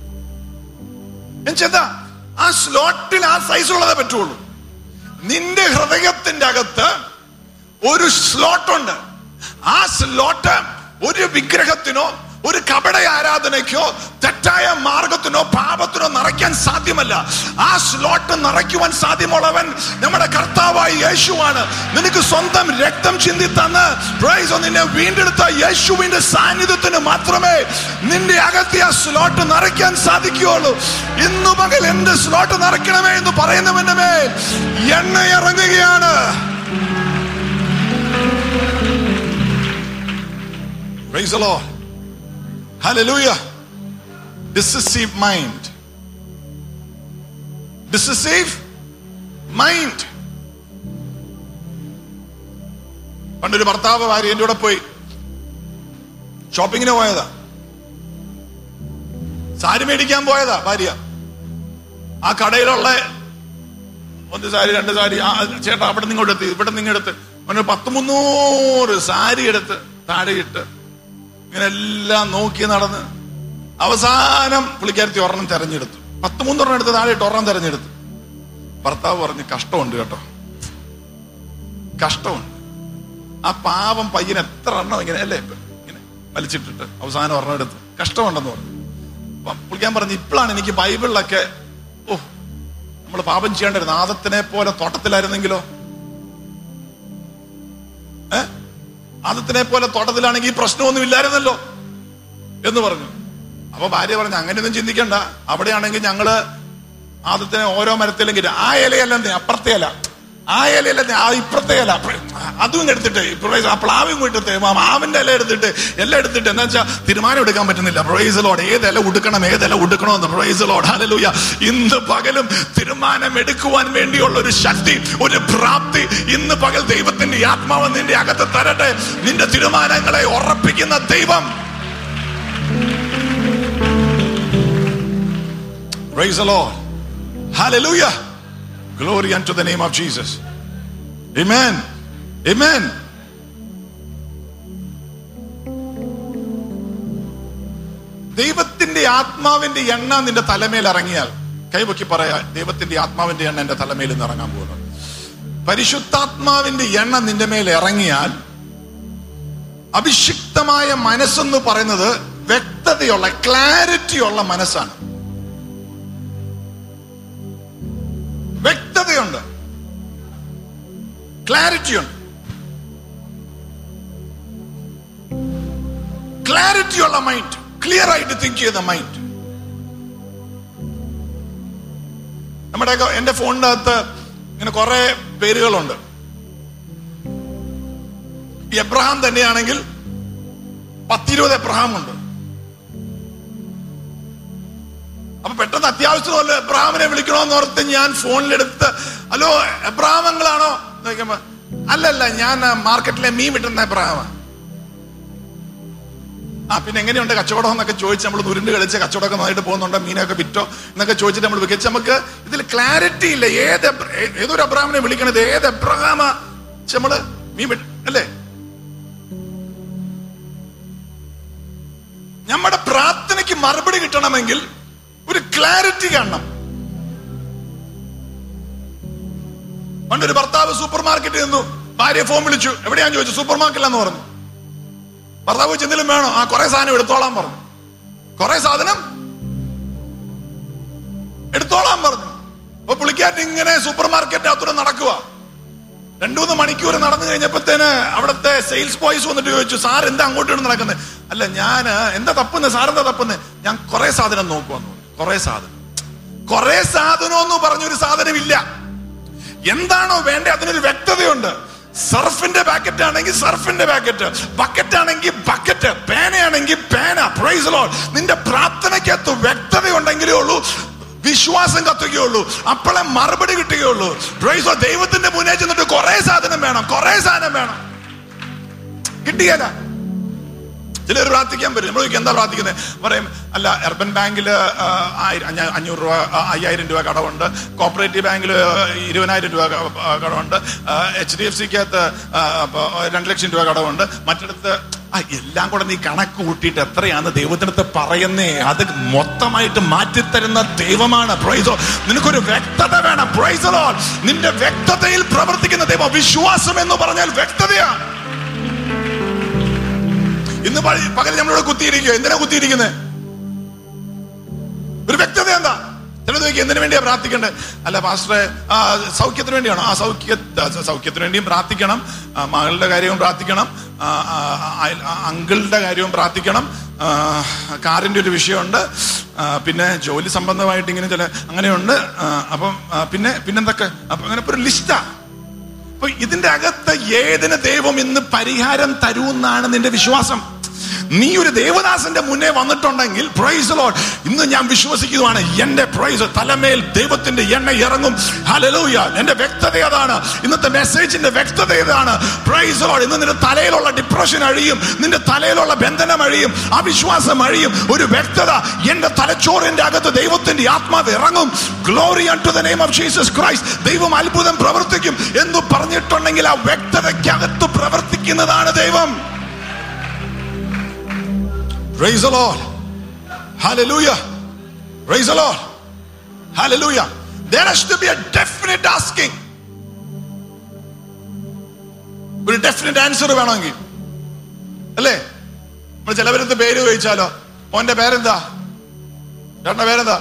എന്താ ആ സ്ലോട്ടിൽ ആ സൈസ് ഉള്ളതേ പറ്റുള്ളൂ നിന്റെ ഹൃദയത്തിന്റെ അകത്ത് ഒരു സ്ലോട്ട് ഉണ്ട് ആ സ്ലോട്ട് ഒരു വിഗ്രഹത്തിനോ ഒരു കപട ആരാധനയ്ക്കോ തെറ്റ തെറ്റായ മാർഗത്തിനോ പാപത്തിനോ നിറയ്ക്കാൻ സാധ്യമല്ല ആ സ്ലോട്ട് നിറയ്ക്കുവാൻ സാധ്യമുള്ളവൻ നമ്മുടെ കർത്താവായ യേശുവാണ് നിനക്ക് സ്വന്തം രക്തം ചിന്തി തന്ന് praise God, നിന്നെ വീണ്ടെടുത്ത യേശുവിന്റെ സാന്നിധ്യത്തിന് മാത്രമേ നിന്റെ അകത്തെ ആ സ്ലോട്ട് നിറയ്ക്കാൻ സാധിക്കുകയുള്ളൂ ഇന്നു പകൽ എന്റെ സ്ലോട്ട് നിറയ്ക്കണമേ എന്ന് പറയുന്നവന്റെ മേൽ എണ്ണ ഇറങ്ങുകയാണ് Praise the Lord. Hallelujah. Decisive mind. Decisive mind. പണ്ടൊരു ഭർത്താവ് ഭാര്യ എൻ്റെ കൂടെ പോയി ഷോപ്പിങ്ങിന് പോയതാ സാരി മേടിക്കാൻ പോയതാ ഭാര്യ ആ കടയിലുള്ള ഒന്ന് സാരി രണ്ട് സാരി ആ ചേട്ടാ അവിടെ നിന്ന് ഇങ്ങോട്ട് എത്തി ഇവിടെ നിന്ന് എടുത്ത് അവന് പത്ത് മുന്നൂറ് സാരി എടുത്ത് താഴെ ഇട്ട് ഇങ്ങനെ എല്ലാം നോക്കി നടന്ന് അവസാനം പുള്ളിക്കാരത്തി ഒരെണ്ണം തെരഞ്ഞെടുത്തു പത്ത് മൂന്നൊരെണ്ണം എടുത്ത് താഴെ ഇട്ട് ഒരെണ്ണം തെരഞ്ഞെടുത്തു ഭർത്താവ് പറഞ്ഞ് കഷ്ടമുണ്ട് കേട്ടോ കഷ്ടമുണ്ട് ആ പാവം പയ്യൻ എത്ര എണ്ണം ഇങ്ങനെ അല്ലേ ഇങ്ങനെ വലിച്ചിട്ടിട്ട് അവസാനം ഒരെണ്ണം എടുത്ത് കഷ്ടമുണ്ടെന്ന് പറഞ്ഞു അപ്പൊ പുള്ളിക്കാൻ പറഞ്ഞു ഇപ്പോഴാണ് എനിക്ക് ബൈബിളിലൊക്കെ ഓ നമ്മൾ പാപം ചെയ്യേണ്ടത് ആദത്തിനെ പോലെ തോട്ടത്തിലായിരുന്നെങ്കിലോ ഏ ആദത്തിനെ പോലെ തോട്ടത്തിലാണെങ്കിൽ ഈ പ്രശ്നമൊന്നും ഇല്ലായിരുന്നല്ലോ എന്ന് പറഞ്ഞു അപ്പൊ ഭാര്യ പറഞ്ഞു അങ്ങനെയൊന്നും ചിന്തിക്കണ്ട അവിടെയാണെങ്കിൽ ഞങ്ങള് ആദത്തിനെ ഓരോ മരത്തിലും കയറ്റി ആ ഇലയല്ല അപ്പുറത്തെ ഇല ആ ഇലയല്ല ആ ഇപ്പുറത്തെ ഇല അതും എടുത്തിട്ട് പ്രൊവൈസ് ആ പ്ലാവും എടുത്തിട്ട് ആ മാവിന്റെ ഇല എടുത്തിട്ട് എല്ലാം എടുത്തിട്ട് എന്താ വെച്ചാൽ തീരുമാനം എടുക്കാൻ പറ്റുന്നില്ല പ്രൊവൈസ് ലോഡ് ഏത് ഇല ഉടുക്കണം ഏത് ഇല ഉടുക്കണമെന്ന് പ്രൊവൈസ് ലോഡ് ഹല്ലേലൂയ ഇന്ന് പകലും തീരുമാനം എടുക്കുവാൻ വേണ്ടിയുള്ള ഒരു ശക്തി ഒരു പ്രാപ്തി ഇന്ന് പകൽ ദൈവത്തിന്റെ ആത്മാവ് നിന്റെ അകത്ത് തരട്ടെ നിന്റെ തീരുമാനങ്ങളെ ഉറപ്പിക്കുന്ന ദൈവം Praise the Lord. Hallelujah. Glory unto the name of Jesus. Amen. Amen. ദൈവത്തിന്റെ ആത്മാവിന്റെ എണ്ണ നിന്റെ തലമേൽ ഇറങ്ങിയാൽ കൈപൊക്കി പറയാ ദൈവത്തിന്റെ ആത്മാവിന്റെ എണ്ണ എന്റെ തലമേൽ നിന്ന് ഇറങ്ങാൻ പോകുന്നു പരിശുദ്ധാത്മാവിന്റെ എണ്ണ നിന്റെ മേൽ ഇറങ്ങിയാൽ അഭിഷിക്തമായ മനസ്സെന്ന് പറയുന്നത് വ്യക്തതയുള്ള ക്ലാരിറ്റി ഉള്ള മനസ്സാണ് വ്യക്തതയുണ്ട് ക്ലാരിറ്റി ഉണ്ട് ക്ലാരിറ്റി ഉള്ള മൈൻഡ് ക്ലിയർ ആയിട്ട് തിങ്ക് ചെയ്യുന്ന മൈൻഡ് നമ്മുടെ എന്റെ ഫോണിന്റെ അകത്ത് ഇങ്ങനെ കുറെ പേരുകളുണ്ട് ഈ എബ്രഹാം തന്നെയാണെങ്കിൽ പത്തിരുപത് എബ്രഹാം ഉണ്ട് അപ്പൊ പെട്ടെന്ന് അത്യാവശ്യം വല്ല എബ്രഹാമിനെ വിളിക്കണമെന്ന് ഓർത്ത് ഞാൻ ഫോണിലെടുത്ത് ഹലോ എബ്രഹാമങ്ങളാണോ നോക്കുമ്പോ അല്ലല്ല ഞാൻ മാർക്കറ്റിലെ മീൻ വിട്ടുന്ന എബ്രഹാമ ആ പിന്നെ എങ്ങനെയുണ്ട് കച്ചവടം എന്നൊക്കെ ചോദിച്ച് നമ്മൾ തുരുണ്ട് കളിച്ച് കച്ചവടമൊക്കെ നന്നായിട്ട് പോകുന്നുണ്ടോ മീനൊക്കെ വിറ്റോ എന്നൊക്കെ ചോദിച്ചിട്ട് നമ്മൾ വിളിച്ച് നമുക്ക് ഇതിൽ ക്ലാരിറ്റി ഇല്ല ഏത് എബ്ര- ഏ- ഏതൊരു അബ്രഹാമിനെ വിളിക്കണത് ഏത് എബ്രഹാമ നമ്മള് മീൻ വിട്ട് അല്ലേ നമ്മുടെ പ്രാർത്ഥനയ്ക്ക് മറുപടി കിട്ടണമെങ്കിൽ ഒരു ക്ലാരിറ്റി കാണണം പണ്ടൊരു ഭർത്താവ് സൂപ്പർ മാർക്കറ്റിൽ നിന്നു ഭാര്യ ഫോൺ വിളിച്ചു എവിടെയാന്ന് ചോദിച്ചു സൂപ്പർ മാർക്കറ്റിലെന്ന് പറഞ്ഞു ഭർത്താവ് ചോദിച്ചു, എന്തെങ്കിലും വേണോ ആ കുറെ സാധനം എടുത്തോളാൻ പറഞ്ഞു കുറെ സാധനം എടുത്തോളാൻ പറഞ്ഞു അപ്പൊ പുള്ളിക്കാരൻ ഇങ്ങനെ സൂപ്പർ മാർക്കറ്റിനകത്തൂടെ നടക്കുക രണ്ടു മൂന്ന് മണിക്കൂർ നടന്നു കഴിഞ്ഞപ്പോഴത്തേന് അവിടുത്തെ സെയിൽസ് ബോയ്സ് വന്നിട്ട് ചോദിച്ചു സാർ എന്താ അങ്ങോട്ട് നടക്കുന്നത് അല്ല ഞാൻ എന്താ തപ്പുന്നത് സാർ എന്താ തപ്പുന്നത് ഞാൻ കുറെ സാധനം നോക്കുവന്നു കുറെ സാധനം കുറെ സാധനം എന്ന് പറഞ്ഞൊരു സാധനം ഇല്ല എന്താണോ വേണ്ടത് അതിനൊരു വ്യക്തതയുണ്ട് സർഫിന്റെ പാക്കറ്റ് ആണെങ്കിൽ സർഫിന്റെ പാക്കറ്റ് ബക്കറ്റ് ആണെങ്കിൽ ബക്കറ്റ് പേനയാണെങ്കിൽ പേന പ്രൈസ് ലോഡ് നിന്റെ പ്രാർത്ഥനയ്ക്കകത്ത് വ്യക്തത ഉണ്ടെങ്കിലേ ഉള്ളൂ വിശ്വാസം കത്തുകയുള്ളൂ അപ്പോഴേ മറുപടി കിട്ടുകയുള്ളൂ പ്രൈസ് ലോഡ് ദൈവത്തിന്റെ മുന്നേ ചെന്നിട്ട് കുറെ സാധനം വേണം കുറെ സാധനം വേണം കിട്ടിയല്ല ചിലർ പ്രാർത്ഥിക്കാൻ പറ്റും നമ്മൾ ചോദിക്കും എന്താ പ്രാർത്ഥിക്കുന്നത് പറയും അല്ല അർബൻ ബാങ്കിൽ അഞ്ഞൂറ് രൂപ ആ, അയ്യായിരം രൂപ കടമുണ്ട് കോപ്പറേറ്റീവ് ബാങ്കിൽ ഇരുപതിനായിരം രൂപ ക- ആ, കടമുണ്ട് എച്ച് ഡി എഫ് സിക്കകത്ത് രണ്ട് ലക്ഷം രൂപ കടമുണ്ട് മറ്റിടത്ത് ആ എല്ലാം കൂടെ നീ കണക്ക് കൂട്ടിയിട്ട് എത്രയാണ് ദൈവത്തിനടുത്ത് പറയുന്നേ അത് മൊത്തമായിട്ട് മാറ്റിത്തരുന്ന ദൈവമാണ് പ്രൈസോ നിനക്കൊരു വ്യക്തത വേണം പ്രൈസലോ നിന്റെ വ്യക്തതയിൽ പ്രവർത്തിക്കുന്ന ദൈവം വിശ്വാസം എന്ന് പറഞ്ഞാൽ വ്യക്തതയാണ് ഇന്ന് പഴ- പകൽ നമ്മളിവിടെ കുത്തിയിരിക്കുക എന്തിനാ കുത്തിയിരിക്കുന്നത് ചിലപ്പോൾ ചോദിക്കും എന്തിനു വേണ്ടിയാ പ്രാർത്ഥിക്കേണ്ടത് അല്ല പാസ്റ്ററെ ആ, സൗഖ്യത്തിന് വേണ്ടിയാണോ ആ സൗഖ്യ ആ, സൗഖ്യത്തിന് വേണ്ടിയും പ്രാർത്ഥിക്കണം ആ, മകളുടെ കാര്യവും പ്രാർത്ഥിക്കണം ആ, ആ, അയൽ- ആ, അങ്കിളുടെ കാര്യവും പ്രാർത്ഥിക്കണം ആ, കാറിന്റെ ഒരു വിഷയമുണ്ട് ആ, പിന്നെ ജോലി സംബന്ധമായിട്ട് ഇങ്ങനെ ചില അങ്ങനെയുണ്ട് ആ, അപ്പം ആ, പിന്നെ പിന്നെന്തൊക്കെ അപ്പൊ അങ്ങനെ ഇപ്പൊ ഒരു ലിസ്റ്റാ അപ്പൊ ഇതിന്റെ അകത്ത് ഏതിന് ദൈവം ഇന്ന് പരിഹാരം തരൂന്നാണ് നിന്റെ വിശ്വാസം നീ ഒരു ദേവദാസന്റെ മുന്നേ വന്നിട്ടുണ്ടെങ്കിൽ പ്രൈസ് ലോഡ് ഇന്ന് ഞാൻ വിശ്വസിക്കുന്നതാണ് എന്റെ പ്രൈസ് തലമേൽ ദൈവത്തിന്റെ എണ്ണ ഇറങ്ങും ഹലലൂയ എന്റെ വ്യക്തത അതാണ് ഇന്നത്തെ മെസ്സേജിന്റെ വ്യക്തത ഇതാണ് പ്രൈസ് ലോഡ് ഇന്ന് നിന്റെ തലയിലുള്ള ഡിപ്രഷൻ അഴിയും നിന്റെ തലയിലുള്ള ബന്ധനം അഴിയും അവിശ്വാസം അഴിയും ഒരു വ്യക്തത എന്റെ തലച്ചോറിന്റെ അകത്ത് ദൈവത്തിന്റെ ആത്മാവ് ഇറങ്ങും glory to the name of Jesus Christ ദൈവം അത്ഭുതം പ്രവർത്തിക്കും എന്ന് പറഞ്ഞിട്ടുണ്ടെങ്കിൽ ആ വ്യക്തതയ്ക്കകത്ത് പ്രവർത്തിക്കുന്നതാണ് ദൈവം Praise the Lord. Hallelujah. Praise the Lord. Hallelujah. There has to be a definite asking. ഒരു ഡെഫിനറ്റ് ആൻസർ വേണമെങ്കിൽ അല്ലേ നമ്മൾ ചിലവരത്ത് പേര് ചോദിച്ചാലോ മോന്റെ പേരെന്താ ചേട്ടന്റെ പേരെന്താ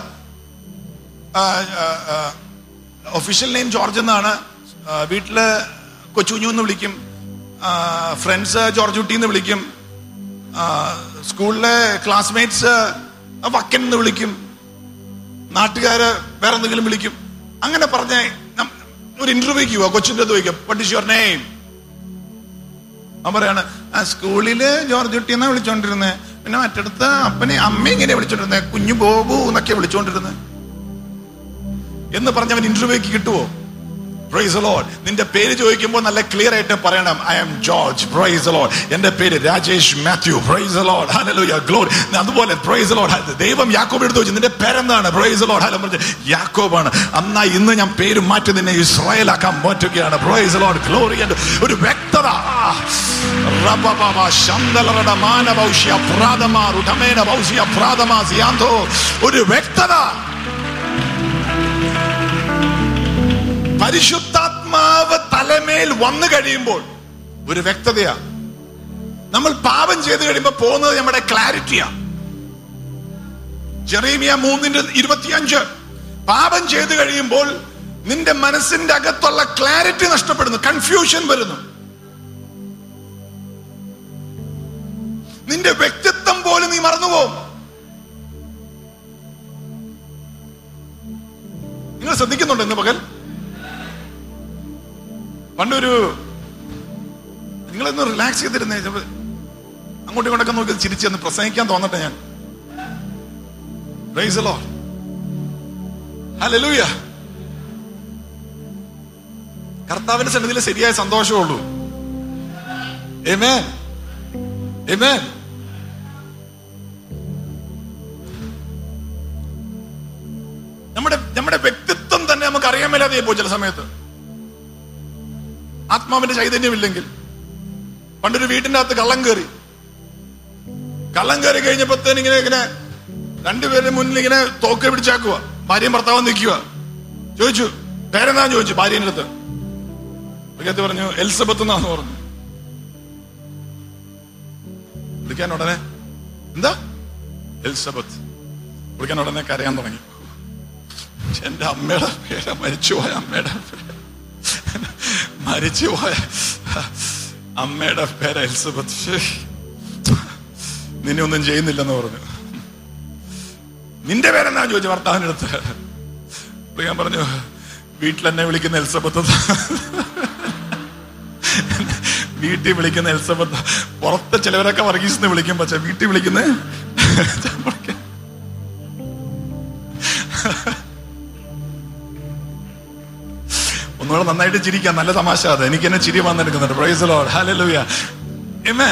ഒഫീഷ്യൽ നെയിം ജോർജ് എന്നാണ് ആ, വീട്ടില് കൊച്ചുകുഞ്ഞു എന്ന് വിളിക്കും ഫ്രണ്ട്സ് ജോർജ് കുട്ടി എന്ന് വിളിക്കും ആ, സ്കൂളിലെ ക്ലാസ്മേറ്റ്സ് വക്കൻ എന്ന് വിളിക്കും നാട്ടുകാര് വേറെ എന്തെങ്കിലും വിളിക്കും അങ്ങനെ പറഞ്ഞ നം- ഒരു ഇന്റർവ്യൂക്ക് പോവാ കൊച്ചിന്റെ അത് ചോദിക്കാം വട്ട് ഇസ് യുവർ നെയിം അവൻ പറയാണ് ആ സ്കൂളില് ജോർജ് കുട്ടി എന്നാ വിളിച്ചോണ്ടിരുന്നത് പിന്നെ മറ്റടുത്ത് അപ്പനെ അമ്മ ഇങ്ങനെ വിളിച്ചോണ്ടിരുന്നത് കുഞ്ഞു ബോബു എന്നൊക്കെ വിളിച്ചോണ്ടിരുന്നത് എന്ന് പറഞ്ഞവൻ ഇന്റർവ്യൂക്ക് കിട്ടുവോ പ്രൈസ് ലോഡ് നിന്റെ പേര് ചോദിക്കുമ്പോൾ നല്ല ക്ലിയർ ആയിട്ട് പറയണം I am George praise Lord എന്റെ പേര് Rajesh Mathew praise Lord hallelujah glory അതുപോലെ പ്രൈസ് ലോഡ് ദൈവം യാക്കോബ് എടുത്ത് വെച്ചു നിന്റെ പേരെന്താണ് പ്രൈസ് ലോഡ് ഹലോ പറഞ്ഞു യാക്കോബാണ് അന്നാ ഇന്ന് ഞാൻ പേര് മാറ്റി നിന്നെ ഇസ്രായേലാക്കാൻ മാറ്റുകയാണ് പ്രൈസ് ലോഡ് ഗ്ലോറി ഒരു വ്യക്തത ആ, റബബബ ശന്തലറട മാനഭൗഷ്യ പ്രാതമാ റുധമേന ഭൗഷ്യ പ്രാതമാ സിയാന്തോ ഒരു വ്യക്തത പരിശുദ്ധാത്മാവ് തലമേൽ വന്നു കഴിയുമ്പോൾ ഒരു വ്യക്തതയാ നമ്മൾ പാപം ചെയ്ത് കഴിയുമ്പോൾ പോകുന്നത് നമ്മുടെ ക്ലാരിറ്റിയാ ജെറീമിയ മൂന്നിന്റെ ഇരുപത്തിയഞ്ച് പാപം ചെയ്ത് കഴിയുമ്പോൾ നിന്റെ മനസ്സിന്റെ അകത്തുള്ള ക്ലാരിറ്റി നഷ്ടപ്പെടുന്നു കൺഫ്യൂഷൻ വരുന്നു നിന്റെ വ്യക്തിത്വം പോലും നീ മറന്നുപോകും നിങ്ങൾ ശ്രദ്ധിക്കുന്നുണ്ടോ ഇന്ന് പകൽ പണ്ടൊരു നിങ്ങളൊന്ന് റിലാക്സ് ചെയ്തിരുന്നേ ചിലപ്പോ അങ്ങോട്ടും ഇങ്ങോട്ടൊക്കെ നോക്കി ചിരിച്ച് ഒന്ന് പ്രസംഗിക്കാൻ തോന്നട്ടെ ഞാൻ Praise the Lord. Hallelujah. കർത്താവിന്റെ സന്നിധിയിൽ ശരിയായ സന്തോഷമേ ഉള്ളൂ Amen. Amen. നമ്മുടെ നമ്മുടെ വ്യക്തിത്വം തന്നെ നമുക്ക് അറിയാൻ മേലാതെ പോയി ചില സമയത്ത് ആത്മാവിന്റെ ചൈതന്യമില്ലെങ്കിൽ പണ്ടൊരു വീട്ടിന്റെ അകത്ത് കള്ളം കയറി കള്ളം കയറി കഴിഞ്ഞപ്പോഴത്തേന് ഇങ്ങനെ ഇങ്ങനെ രണ്ടുപേരുടെ മുന്നിൽ ഇങ്ങനെ തോക്ക് പിടിച്ചാക്കുക ഭാര്യയും ഭർത്താവും നിൽക്കുക ചോദിച്ചു പേരെന്താന്ന് ചോദിച്ചു ഭാര്യന്റെ അടുത്ത് പുള്ളിക്കകത്ത് പറഞ്ഞു എൽസബത്ത് എന്നാന്ന് പറഞ്ഞു വിളിക്കാൻ ഉടനെ എന്താ എൽസബത്ത് വിളിക്കാൻ ഉടനെ കരയാൻ തുടങ്ങി എന്റെ അമ്മയുടെ പേര് മരിച്ചുപോയ അമ്മയുടെ പേര് മരിച്ചുപോയ അമ്മയുടെ പേര് എലിസബത്ത് ശ്ശേ. നിന്നെ ഒന്നും ചെയ്യുന്നില്ലെന്ന് പറഞ്ഞു നിന്റെ പേരെന്നാ ചോദിച്ചു ഭർത്താവിന്റെ അടുത്ത് അപ്പൊ ഞാൻ പറഞ്ഞു വീട്ടിൽ എന്നെ വിളിക്കുന്ന എലിസബത്ത് എന്ന്." വീട്ടിൽ വിളിക്കുന്ന എലിസബത്ത് പുറത്ത് ചിലവരൊക്കെ വർഗീസ് എന്ന് വിളിക്കും പക്ഷെ വീട്ടിൽ വിളിക്കുന്ന ഒന്നുകൂടെ നന്നായിട്ട് ചിരിക്കാം നല്ല തമാശ അത് എനിക്ക് എന്നെ ചിരി വന്നെടുക്കുന്നുണ്ട് പ്രൈസ് ലോഡ് ഹല്ലേലൂയ ആമേൻ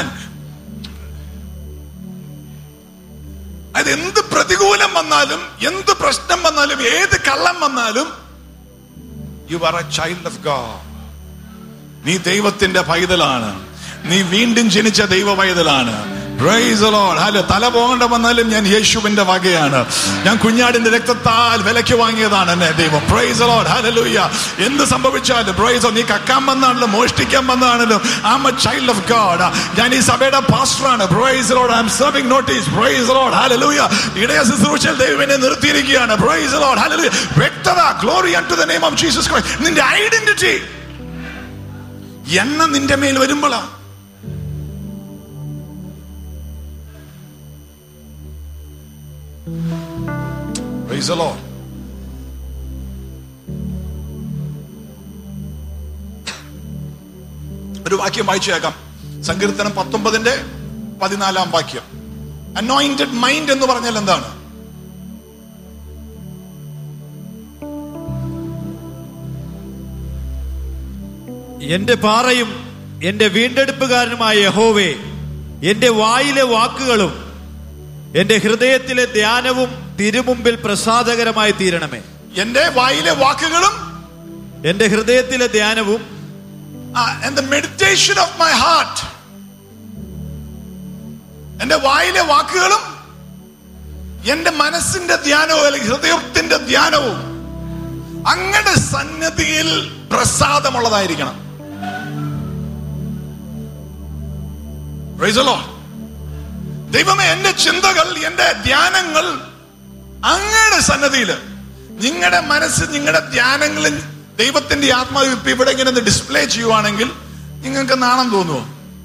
അത് എന്ത് പ്രതികൂലം വന്നാലും എന്ത് പ്രശ്നം വന്നാലും ഏത് കള്ളം വന്നാലും you are a child of God നീ ദൈവത്തിന്റെ പൈതലാണ് നീ വീണ്ടും ജനിച്ച ദൈവ പൈതലാണ് Praise the Lord. ഹല്ലേലൂയ. തല പോകേണ്ട വന്നാലും ഞാൻ യേശുവിന്റെ വകയാണ് ഞാൻ കുഞ്ഞാടിന്റെ രക്തത്താൽ വിലക്ക് വാങ്ങിയതാണ് എന്നെ ദൈവം പ്രൈസ് ലോഡ് ഹല്ലേലൂയ എന്ത് സംഭവിച്ചാലും പ്രൈസ് നീ കക്കാൻ വന്നാണല്ലോ മോഷ്ടിക്കാൻ വന്നതാണല്ലോ I am a child of God ഞാൻ ഈ സഭയുടെ പാസ്റ്ററാണ് praise Lord I am serving notice praise Lord hallelujah ഇടയ ശുശ്രൂഷയിൽ ദൈവം എന്നെ നിർത്തിയിരിക്കുകയാണ് പ്രൈസ് ലോഡ് ഹല്ലേലൂയ വ്യക്തത glory to the name of Jesus Christ നിന്റെ ഐഡന്റിറ്റി എണ്ണ നിന്റെ മേൽ വരുമ്പോഴാ Praise the Lord. ഒരു വാക്യം വായിച്ചേക്കാം സങ്കീർത്തനം പത്തൊമ്പതിന്റെ പതിനാലാം വാക്യം അനോയിന്റഡ് മൈൻഡ് എന്ന് പറഞ്ഞാൽ എന്താണ് എന്റെ പാറയും എന്റെ വീണ്ടെടുപ്പുകാരനുമായ യഹോവേ എന്റെ വായിലെ വാക്കുകളും എന്റെ ഹൃദയത്തിലെ ധ്യാനവും തിരുമുമ്പിൽ പ്രസാദകരമായി തീരണമേ എന്റെ വായിലെ വാക്കുകളും എന്റെ ഹൃദയത്തിലെ ധ്യാനവും and the meditation of my heart എന്റെ വായിലെ വാക്കുകളും എന്റെ മനസ്സിന്റെ ധ്യാനവും അല്ലെങ്കിൽ ഹൃദയത്തിന്റെ ധ്യാനവും അങ്ങയുടെ സന്നദ്ധിയിൽ പ്രസാദമുള്ളതായിരിക്കണം Praise the Lord. ദൈവമേ എന്റെ ചിന്തകൾ എന്റെ ധ്യാനങ്ങൾ അങ്ങയുടെ സന്നദ്ധിയിൽ നിങ്ങളുടെ മനസ്സ് നിങ്ങളുടെ ധ്യാനങ്ങളിൽ ദൈവത്തിന്റെ ആത്മാവ് ഇപ്പൊ ഇവിടെ ഇങ്ങനെ ഒന്ന് ഡിസ്പ്ലേ ചെയ്യുവാണെങ്കിൽ നിങ്ങൾക്ക് നാണം തോന്നുമോ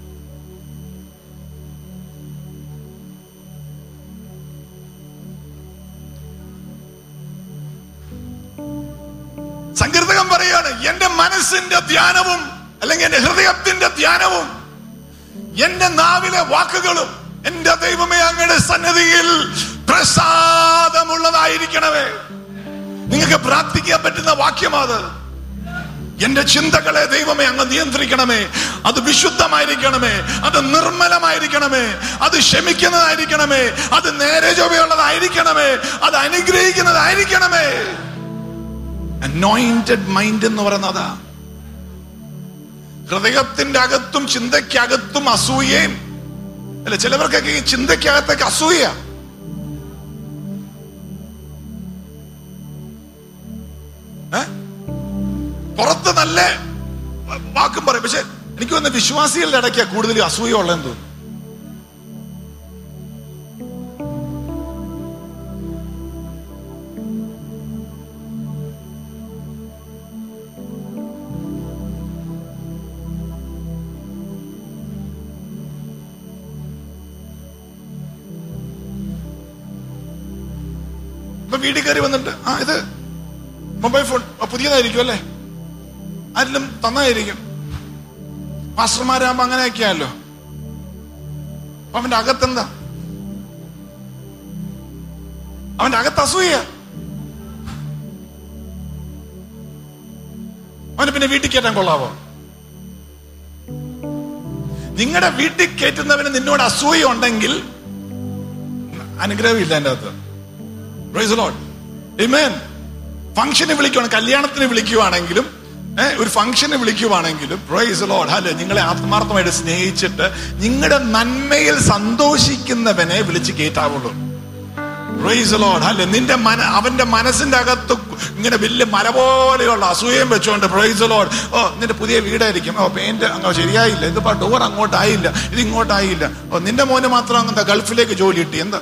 സങ്കീർത്തകം പറയാണ് എന്റെ മനസ്സിന്റെ ധ്യാനവും അല്ലെങ്കിൽ എന്റെ ഹൃദയത്തിന്റെ ധ്യാനവും എന്റെ നാവിലെ വാക്കുകളും എന്റെ ദൈവമേ അങ്ങയുടെ സന്നദ്ധിയിൽ പ്രസാദമുള്ളതായിരിക്കണമേ നിങ്ങൾക്ക് പ്രാർത്ഥിക്കാൻ പറ്റുന്ന വാക്യമാത് എന്റെ ചിന്തകളെ ദൈവമേ അങ്ങ് നിയന്ത്രിക്കണമേ അത് വിശുദ്ധമായിരിക്കണമേ അത് നിർമ്മലമായിരിക്കണമേ അത് ക്ഷമിക്കുന്നതായിരിക്കണമേ അത് നേരെ ചൊവ്വയുള്ളതായിരിക്കണമേ അത് അനുഗ്രഹിക്കുന്നതായിരിക്കണമേ അനോയിന്റഡ് മൈൻഡ് എന്ന് പറയുന്നതാ ഹൃദയത്തിന്റെ അകത്തും ചിന്തയ്ക്കകത്തും അസൂയയും അല്ല ചിലവർക്കൊക്കെ ഈ ചിന്തയ്ക്കകത്തൊക്കെ അസൂയ ഏ? പുറത്ത് നല്ല വാക്കും പറയും പക്ഷെ എനിക്ക് തോന്നുന്നു വിശ്വാസികളുടെ ഇടയ്ക്കാ കൂടുതൽ അസൂയ ഉള്ളതെന്ന് തോന്നുന്നു ഇപ്പൊ വീട്ടിൽ കയറി വന്നിട്ട് ആ ഇത് മൊബൈൽ ഫോൺ ആ, പുതിയതായിരിക്കും അല്ലേ ആരിലും തന്നായിരിക്കും മാസ്റ്റർമാരാകുമ്പോ അങ്ങനെയൊക്കെയാണല്ലോ അപ്പൊ അവന്റെ അകത്തെന്താ അവന്റെ അകത്ത് അസൂയ അവന് പിന്നെ വീട്ടിൽ കയറ്റാൻ കൊള്ളാവോ നിങ്ങളുടെ വീട്ടിൽ കയറ്റുന്നവന് നിന്നോട് അസൂയ ഉണ്ടെങ്കിൽ അനുഗ്രഹമില്ല എന്റെ അകത്ത് പ്രൈസ് ലോഡ് Amen. ഫംഗ്ഷന് വിളിക്കുവാണ് കല്യാണത്തിന് വിളിക്കുവാണെങ്കിലും ഏ, ഒരു ഫംഗ്ഷന് വിളിക്കുവാണെങ്കിലും പ്രൈസ് ലോഡ് അല്ലെ നിങ്ങളെ ആത്മാർത്ഥമായിട്ട് സ്നേഹിച്ചിട്ട് നിങ്ങളുടെ നന്മയിൽ സന്തോഷിക്കുന്നവനെ വിളിച്ച് കയറ്റാവുള്ളൂ പ്രൈസ് ലോഡ് അല്ലെ നിന്റെ മന അവന്റെ മനസ്സിന്റെ അകത്ത് ഇങ്ങനെ വലിയ മല പോലെയുള്ള അസൂയം വെച്ചോണ്ട് പ്രൈസ് ലോഡ് ഓ നിന്റെ പുതിയ വീടായിരിക്കും ഓ പെയിന്റ് അങ്ങ് ശരിയായില്ല ഇതിപ്പോ ഡോർ അങ്ങോട്ടായില്ല ഇത് ഇങ്ങോട്ടായില്ല ഓ നിന്റെ മോന് മാത്രം അങ്ങ് ഗൾഫിലേക്ക് ജോലി കിട്ടി എന്താ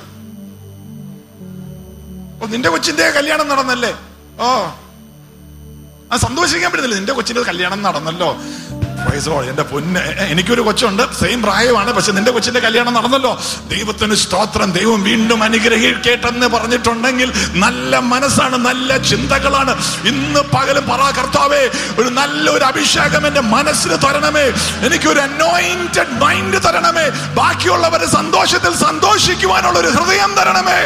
ഓ നിന്റെ കൊച്ചിന്റെ കല്യാണം നടന്നല്ലേ ഓ ആ സന്തോഷിക്കാൻ പറ്റുന്നില്ല നിന്റെ കൊച്ചിന്റെ കല്യാണം നടന്നല്ലോ Praise the Lord. എന്റെ പൊന്ന് എ- എനിക്കൊരു കൊച്ചുണ്ട് സെയിം പ്രായമാണ് പക്ഷെ നിന്റെ കൊച്ചിന്റെ കല്യാണം നടന്നല്ലോ ദൈവത്തിന് സ്തോത്രം ദൈവം വീണ്ടും അനുഗ്രഹിക്കേട്ടെന്ന് പറഞ്ഞിട്ടുണ്ടെങ്കിൽ നല്ല മനസ്സാണ് നല്ല ചിന്തകളാണ് ഇന്ന് പകലും പറ കർത്താവേ ഒരു നല്ലൊരു അഭിഷേകം എന്റെ മനസ്സിന് തരണമേ എനിക്കൊരു അനോയിന്റഡ് മൈൻഡ് തരണമേ ബാക്കിയുള്ളവരെ സന്തോഷത്തിൽ സന്തോഷിക്കുവാനുള്ള ഒരു ഹൃദയം തരണമേ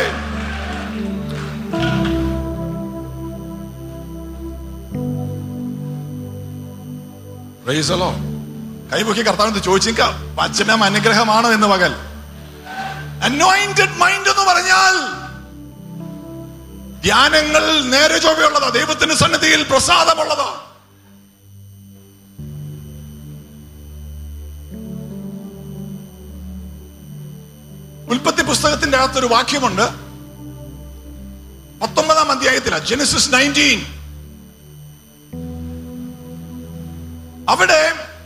പ്രൈസലോ കൈപൊക്കി കർത്താവിന് ചോദിച്ചിക്ക വചനം അനുഗ്രഹമാണോ എന്ന് പകൽ അനോയിന്റഡ് മൈൻഡ് എന്ന് പറഞ്ഞാൽ ധ്യാനങ്ങൾ നേരെ ചൊവ്വയുള്ളതാ ദൈവത്തിന്റെ സന്നിധിയിൽ പ്രസാദമുള്ളതാ ഉൽപ്പത്തി പുസ്തകത്തിന്റെ അകത്തൊരു വാക്യമുണ്ട് പത്തൊമ്പതാം അധ്യായത്തിലാണ് ജെനസിസ് നയൻറ്റീൻ അവിടെ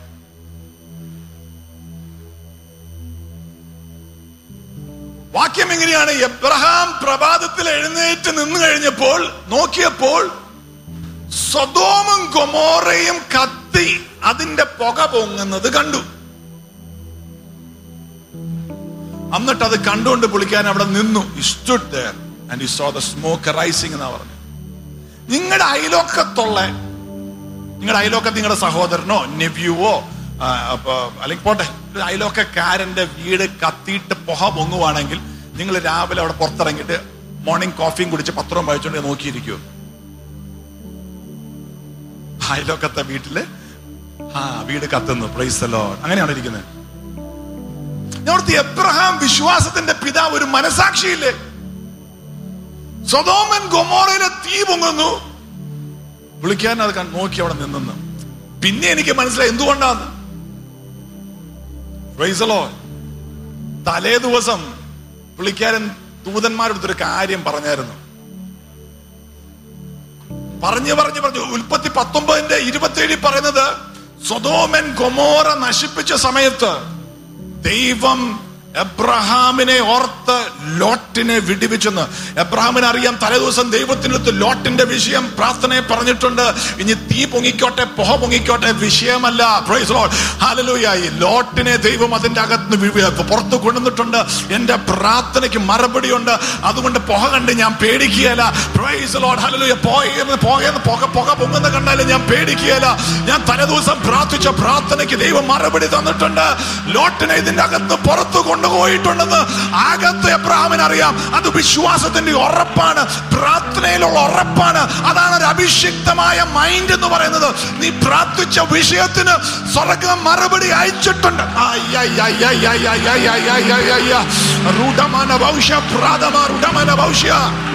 വാക്യം എങ്ങനെയാണ് എബ്രഹാം പ്രഭാതത്തിൽ എഴുന്നേറ്റ് നിന്ന് കഴിഞ്ഞപ്പോൾ നോക്കിയപ്പോൾ സ്വതോമും ഗൊമോറയും കത്തി അതിന്റെ പുക പൊങ്ങുന്നത് കണ്ടു എന്നിട്ട് അത് കണ്ടുകൊണ്ട് പുളിക്കാൻ അവിടെ നിന്നു stood there and he saw the smoke rising എന്നാ പറഞ്ഞു നിങ്ങളുടെ അയലോക്കത്തുള്ള നിങ്ങളുടെ അയലോക്കത്ത് നിങ്ങളുടെ സഹോദരനോ നെവ്യുവോ അല്ലെങ്കിൽ പോട്ടെ ഒരു അയലോക്കക്കാരന്റെ വീട് കത്തിയിട്ട് പുക പൊങ്ങുവാണെങ്കിൽ നിങ്ങൾ രാവിലെ അവിടെ പുറത്തിറങ്ങിയിട്ട് മോർണിംഗ് കോഫിയും കുടിച്ച് പത്രവും വായിച്ചുകൊണ്ട് നോക്കിയിരിക്കുമോ അയലോക്കത്തെ വീട്ടില് ആ വീട് കത്തുന്നു പ്രൈസലോ അങ്ങനെയാണ് ഇരിക്കുന്നത് ഞോർത്തി എബ്രഹാം വിശ്വാസത്തിന്റെ പിതാവ് ഒരു മനസാക്ഷിയില്ലേ സ്വതോമൻ ഗൊമോറയിലെ തീ പൊങ്ങുന്നു വിളിക്കാൻ അത് കണ്ട് നോക്കി അവിടെ നിന്നു പിന്നെ എനിക്ക് മനസ്സിലായി എന്തുകൊണ്ടാന്ന് പ്രൈസലോ തലേ ദിവസം പുള്ളിക്കാരൻ ദൂതന്മാരെടുത്തൊരു കാര്യം പറഞ്ഞായിരുന്നു പറഞ്ഞു പറഞ്ഞു പറഞ്ഞു ഉൽപ്പത്തി പത്തൊമ്പതിന്റെ ഇരുപത്തിയേഴിൽ പറയുന്നത് സ്വതോമൻ ഗൊമോറ നശിപ്പിച്ച സമയത്ത് ദൈവം എബ്രഹാമിനെ ഓർത്ത് ലോട്ടിനെ വിടിവിച്ചെന്ന് എബ്രഹാമിനെ അറിയാം തലേദിവസം ദൈവത്തിൻ്റെ അടുത്ത് ലോട്ടിന്റെ വിഷയം പ്രാർത്ഥനയെ പറഞ്ഞിട്ടുണ്ട് ഇനി തീ പൊങ്ങിക്കോട്ടെ പുഹ പൊങ്ങിക്കോട്ടെ വിഷയമല്ല Praise the Lord. Hallelujah. ഈ ലോട്ടിനെ ദൈവം അതിന്റെ അകത്ത് വി- വി- പുറത്ത് കൊണ്ടുവന്നിട്ടുണ്ട് എന്റെ പ്രാർത്ഥനയ്ക്ക് മറുപടിയുണ്ട് അതുകൊണ്ട് പുഹ കണ്ട് ഞാൻ പേടിക്കുകയല്ല പ്രൈസ് ലോഡ് ഹലലുയ പോയെന്ന് പോയെന്ന് പുക പുക പൊങ്ങുന്ന കണ്ടാലും ഞാൻ പേടിക്കുകയല്ല ഞാൻ തലേദിവസം പ്രാർത്ഥിച്ച പ്രാർത്ഥനയ്ക്ക് ദൈവം മറുപടി തന്നിട്ടുണ്ട് ലോട്ടിനെ ഇതിന്റെ അകത്ത് പുറത്ത് കൊണ്ടുപോയിട്ടുണ്ടെന്ന് അകത്ത് എബ്രാഹിമിന് അറിയാം അത് വിശ്വാസത്തിന്റെ ഉറപ്പാണ് പ്രാർത്ഥനയിലുള്ള ഉറപ്പാണ് അതാണ് ഒരു അഭിഷിക്തമായ മൈൻഡ് എന്ന് പറയുന്നത് നീ പ്രാർത്ഥിച്ച വിഷയത്തിന് സ്വർഗം മറുപടി അയച്ചിട്ടുണ്ട് റുഡമന ഭൗഷ്യ പ്രാതമ റുഡമന ഭൗഷ്യ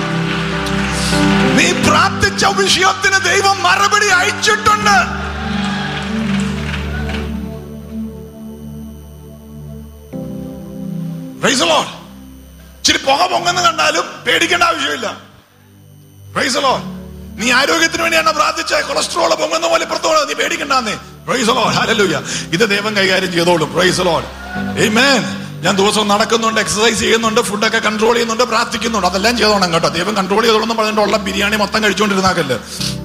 നീ പ്രാർത്ഥിച്ച വിഷയത്തിന് ദൈവം മറുപടി അയച്ചിട്ടുണ്ട് Praise the Lord. ഇച്ചിരി പുക പൊങ്ങുന്ന കണ്ടാലും പേടിക്കേണ്ട ആവശ്യമില്ല Praise the Lord. നീ ആരോഗ്യത്തിന് വേണ്ടിയാണ് പ്രാർത്ഥിച്ച കൊളസ്ട്രോൾ പൊങ്ങുന്ന പോലെ ഇപ്പുറത്തോളം നീ പേടിക്കണ്ടെന്നേ പ്രൈസ് ലോഡ് ഹല്ലേലൂയ ഇത് ദൈവം കൈകാര്യം ചെയ്തോളും പ്രൈസ് ലോഡ് ആമേൻ ഞാൻ ദിവസവും നടക്കുന്നുണ്ട് എക്സസൈസ് ചെയ്യുന്നുണ്ട് ഫുഡൊക്കെ കൺട്രോൾ ചെയ്യുന്നുണ്ട് പ്രാർത്ഥിക്കുന്നുണ്ട് അതെല്ലാം ചെയ്തോണം കേട്ടോ ദൈവം കൺട്രോൾ ചെയ്തോളെന്ന് പറഞ്ഞിട്ട് ഉള്ള ബിരിയാണി മൊത്തം കഴിച്ചുകൊണ്ടിരുന്നാക്കല്ലേ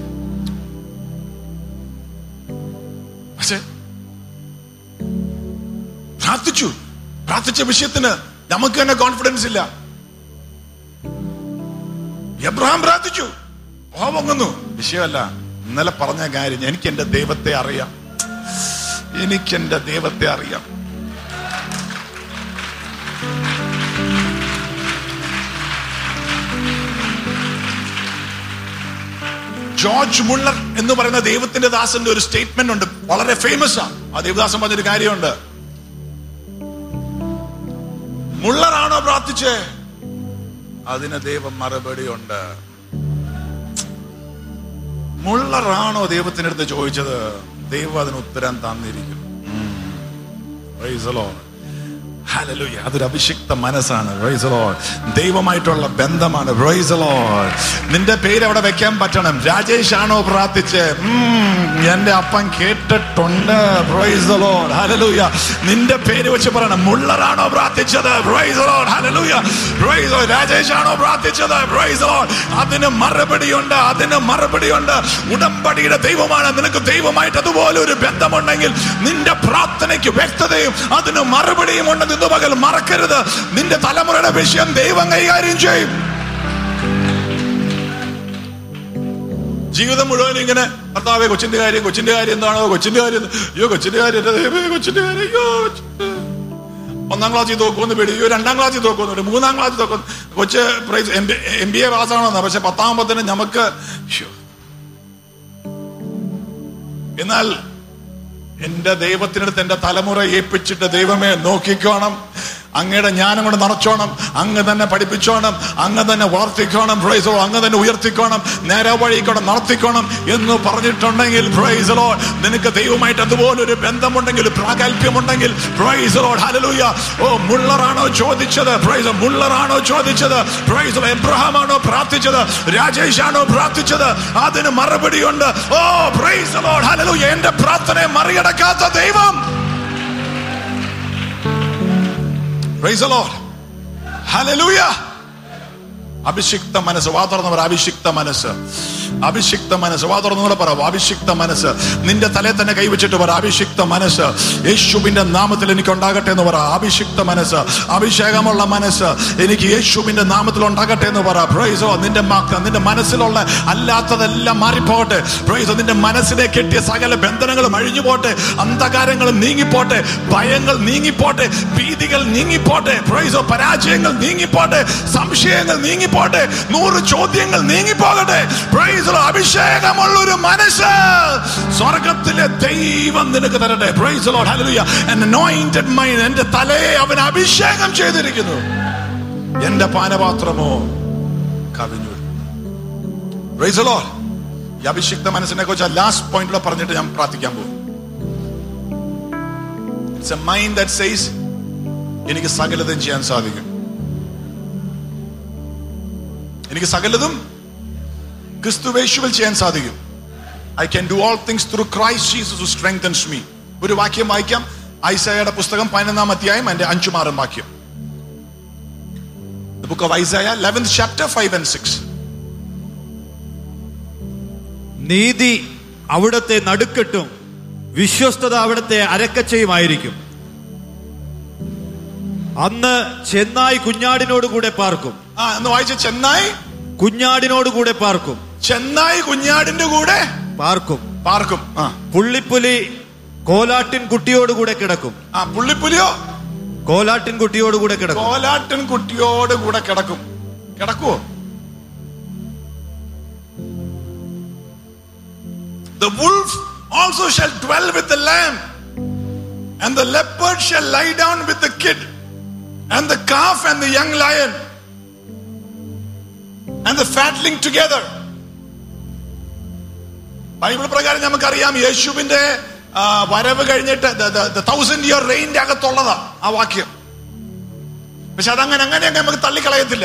പക്ഷേ പ്രാർത്ഥിച്ചു പ്രാർത്ഥിച്ച വിഷയത്തിന് നമുക്ക് തന്നെ കോൺഫിഡൻസ് ഇല്ല എബ്രഹാം പ്രാർത്ഥിച്ചു ഓ പൊങ്ങുന്നു വിഷയമല്ല ഇന്നലെ പറഞ്ഞ കാര്യം എനിക്ക് എന്റെ ദൈവത്തെ അറിയാം എനിക്ക് എന്റെ ദൈവത്തെ അറിയാം ജോർജ് മുള്ളർ എന്ന് പറയുന്ന ദൈവത്തിന്റെ ദാസന്റെ ഒരു സ്റ്റേറ്റ്മെന്റ് ഉണ്ട് വളരെ ഫേമസ് ആണ് ആ ദേവദാസൻ പറഞ്ഞൊരു കാര്യമുണ്ട് മുള്ളറാണോ പ്രാർത്ഥിച്ചേ അതിന് ദൈവം മറുപടി ഉണ്ട് മുള്ളറാണോ ദൈവത്തിന്റെ അടുത്ത് ചോദിച്ചത് ദൈവം അതിന് ഉത്തരം തന്നിരിക്കും ഉം. Praise the Lord. Hallelujah. അതൊരു അഭിഷിക്ത മനസ്സാണ് Praise the Lord. ദൈവമായിട്ടുള്ള ബന്ധമാണ് Praise the Lord. നിന്റെ പേര് അവിടെ വെക്കാൻ പറ്റണം രാജേഷ് ആണോ പ്രാർത്ഥിച്ച് ഉം, എന്റെ അപ്പൻ കേട്ടിട്ടുണ്ട് Praise the Lord. Hallelujah. നിന്റെ പേര് വെച്ച് പറയണം മുള്ളറാണോ പ്രാർത്ഥിച്ചത് Praise the Lord. Hallelujah. Praise the Lord. Rajesh ആണോ പ്രാർത്ഥിച്ചത് Praise the Lord. അതിന് മറുപടിയുണ്ട് അതിന് മറുപടിയുണ്ട് ഉടമ്പടിയുടെ ദൈവമാണ് നിനക്ക് ദൈവമായിട്ട് അതുപോലെ ഒരു ബന്ധമുണ്ടെങ്കിൽ നിന്റെ പ്രാർത്ഥനയ്ക്ക് വ്യക്തതയും അതിന് മറുപടിയും ഉണ്ടെന്ന് ഇന്ന് പകൽ മറക്കരുത് നിന്റെ തലമുറയുടെ വിഷയം ദൈവം കൈകാര്യം ചെയ്യും ജീവിതം മുഴുവൻ ഇങ്ങനെ ഭർത്താവേ കൊച്ചിന്റെ കാര്യം കൊച്ചിന്റെ കാര്യം എന്താണോ കൊച്ചിന്റെ കാര്യം എന്ത്? അയ്യോ കൊച്ചിന്റെ കാര്യം എന്റെ ദൈവമേ കൊച്ചിന്റെ കാര്യം അയ്യോ കൊച്ചിന്റെ ഒന്നാം ക്ലാസ്സിൽ തോക്കുമെന്ന് പേടി അയ്യോ രണ്ടാം ക്ലാസ്സിൽ തോക്കുമെന്ന് പേടി മൂന്നാം ക്ലാസ്സിൽ തോക്കുന്നു കൊച്ച് പ്രൈസ് എം ബി എ പാസ്സാണെന്നാ പക്ഷെ പത്താമത്തിന് നമുക്ക് ശ്ശോ. എന്നാൽ എന്റെ ദൈവത്തിനടുത്ത് എന്റെ തലമുറ ഏൽപ്പിച്ചിട്ട് ദൈവമേ നോക്കിക്കോണം അങ്ങയുടെ ജ്ഞാനം കൊണ്ട് നിറച്ചോണം അങ്ങ് തന്നെ പഠിപ്പിച്ചോണം അങ്ങ് തന്നെ വളർത്തിക്കോണം പ്രൈസോ അങ്ങ് തന്നെ ഉയർത്തിക്കോണം നേരെ വഴിക്കോണം നടത്തിക്കോണം എന്ന് പറഞ്ഞിട്ടുണ്ടെങ്കിൽ പ്രൈസലോ നിനക്ക് ദൈവമായിട്ട് അതുപോലെ ഒരു ബന്ധമുണ്ടെങ്കിൽ ഒരു പ്രാഗൽഭ്യമുണ്ടെങ്കിൽ പ്രൈസലോ ഹലലൂയ ഓ മുള്ളറാണോ ചോദിച്ചത് പ്രൈസ് മുള്ളറാണോ ചോദിച്ചത് പ്രൈസ് എബ്രഹാമാണോ പ്രാർത്ഥിച്ചത് രാജേഷ് ആണോ പ്രാർത്ഥിച്ചത് അതിന് മറുപടിയുണ്ട് ഓ പ്രൈസ് ഹലലൂയ എന്റെ പ്രാർത്ഥനയെ മറികടക്കാത്ത ദൈവം Praise the Lord. Hallelujah. അഭിഷിക്ത മനസ്സ് വാ തുറന്നവർ അഭിഷിക്ത മനസ്സ് അഭിഷിക്ത മനസ്സ് വാ തുറന്നവർ പറ അഭിഷിക്ത മനസ്സ് നിന്റെ തലേ തന്നെ കൈവച്ചിട്ട് പറ അഭിഷിക്ത മനസ്സ് യേശുവിന്റെ നാമത്തിൽ എനിക്ക് ഉണ്ടാകട്ടെ എന്ന് പറ അഭിഷിക്ത മനസ്സ് അഭിഷേകമുള്ള മനസ്സ് എനിക്ക് യേശുവിന്റെ നാമത്തിൽ ഉണ്ടാകട്ടെ എന്ന് പറ പ്രൈസോ നിന്റെ മക്ക നിന്റെ മനസ്സിലുള്ള അല്ലാത്തതെല്ലാം മാറിപ്പോകട്ടെ പ്രൈസോ നിന്റെ മനസ്സിനെ കെട്ടിയ സകല ബന്ധനങ്ങളും അഴിഞ്ഞു പോട്ടെ അന്ധകാരങ്ങളും നീങ്ങിപ്പോട്ടെ ഭയങ്ങൾ നീങ്ങിപ്പോട്ടെ ഭീതികൾ നീങ്ങിപ്പോട്ടെ പ്രൈസോ പരാജയങ്ങൾ നീങ്ങിപ്പോട്ടെ സംശയങ്ങൾ നീങ്ങിപ്പോട്ടെ നൂറ് ചോദ്യങ്ങൾ നീങ്ങിപ്പോകട്ടെ പ്രൈസോ അഭിഷേകമുള്ള ഒരു മനസ്സ് സ്വർഗത്തിലെ ദൈവം നിനക്ക് തരട്ടെ praise Lord hallelujah an anointed mind എന്റെ തലയെ അവൻ അഭിഷേകം ചെയ്തിരിക്കുന്നു എന്റെ പാനപാത്രമോ കവിഞ്ഞു പ്രൈസ് ലോർഡ് ഈ അഭിഷിക്ത മനസ്സിനെ കുറിച്ച് ലാസ്റ്റ് പോയിന്റിൽ പറഞ്ഞിട്ട് ഞാൻ പ്രാർത്ഥിക്കാൻ പോകും it's a mind that says എനിക്ക് സകലതും ചെയ്യാൻ സാധിക്കും എനിക്ക് സകലതും ക്രിസ്തുവേശുവിൽ ചെയ്യാൻ സാധിക്കും I can do all things through Christ Jesus strengthens me ഒരു വാക്യം വായിക്കാം ഐസയുടെ പുസ്തകം പതിനൊന്നാം അധ്യായം അതിന്റെ അഞ്ചുമാറും വാക്യം book of Isaiah eleventh chapter five and six നീതി അവിടത്തെ നടുക്കെട്ടും വിശ്വസ്തത അവിടത്തെ അരക്കച്ചയുമായിരിക്കും അന്ന് ചെന്നായി കുഞ്ഞാടിനോട് കൂടെ പാർക്കും ആ എന്ന് വായിച്ച ചെന്നായി കുഞ്ഞാടിനോട് കൂടെ പാർക്കും ചെന്നായി കുഞ്ഞാടിന്റെ കൂടെ പാർക്കും പാർക്കും ആ പുള്ളിപ്പുലി കോലാട്ടിൻ കുട്ടിയോട് കൂടെ കിടക്കും ആ പുള്ളിപ്പുലിയോ കോലാട്ടിൻ കുട്ടിയോട് കൂടെ കിടക്കും കോലാട്ടൻ കുട്ടിയോട് കൂടെ കിടക്കും കിടക്കുവോ The wolf also shall dwell with the lamb, and the leopard shall lie down with the kid, and the calf and the young lion, and the fatling together. Bible പ്രകാരം നമുക്കറിയാം യേശുവിന്റെ ആ, വരവ് കഴിഞ്ഞിട്ട് തൗസൻഡ് ഇയർ റെയിൻ്റെ അകത്തുള്ളതാ ആ വാക്യം പക്ഷെ അതങ്ങനെ അങ്ങനെ അങ്ങ് നമുക്ക് തള്ളിക്കളയത്തില്ല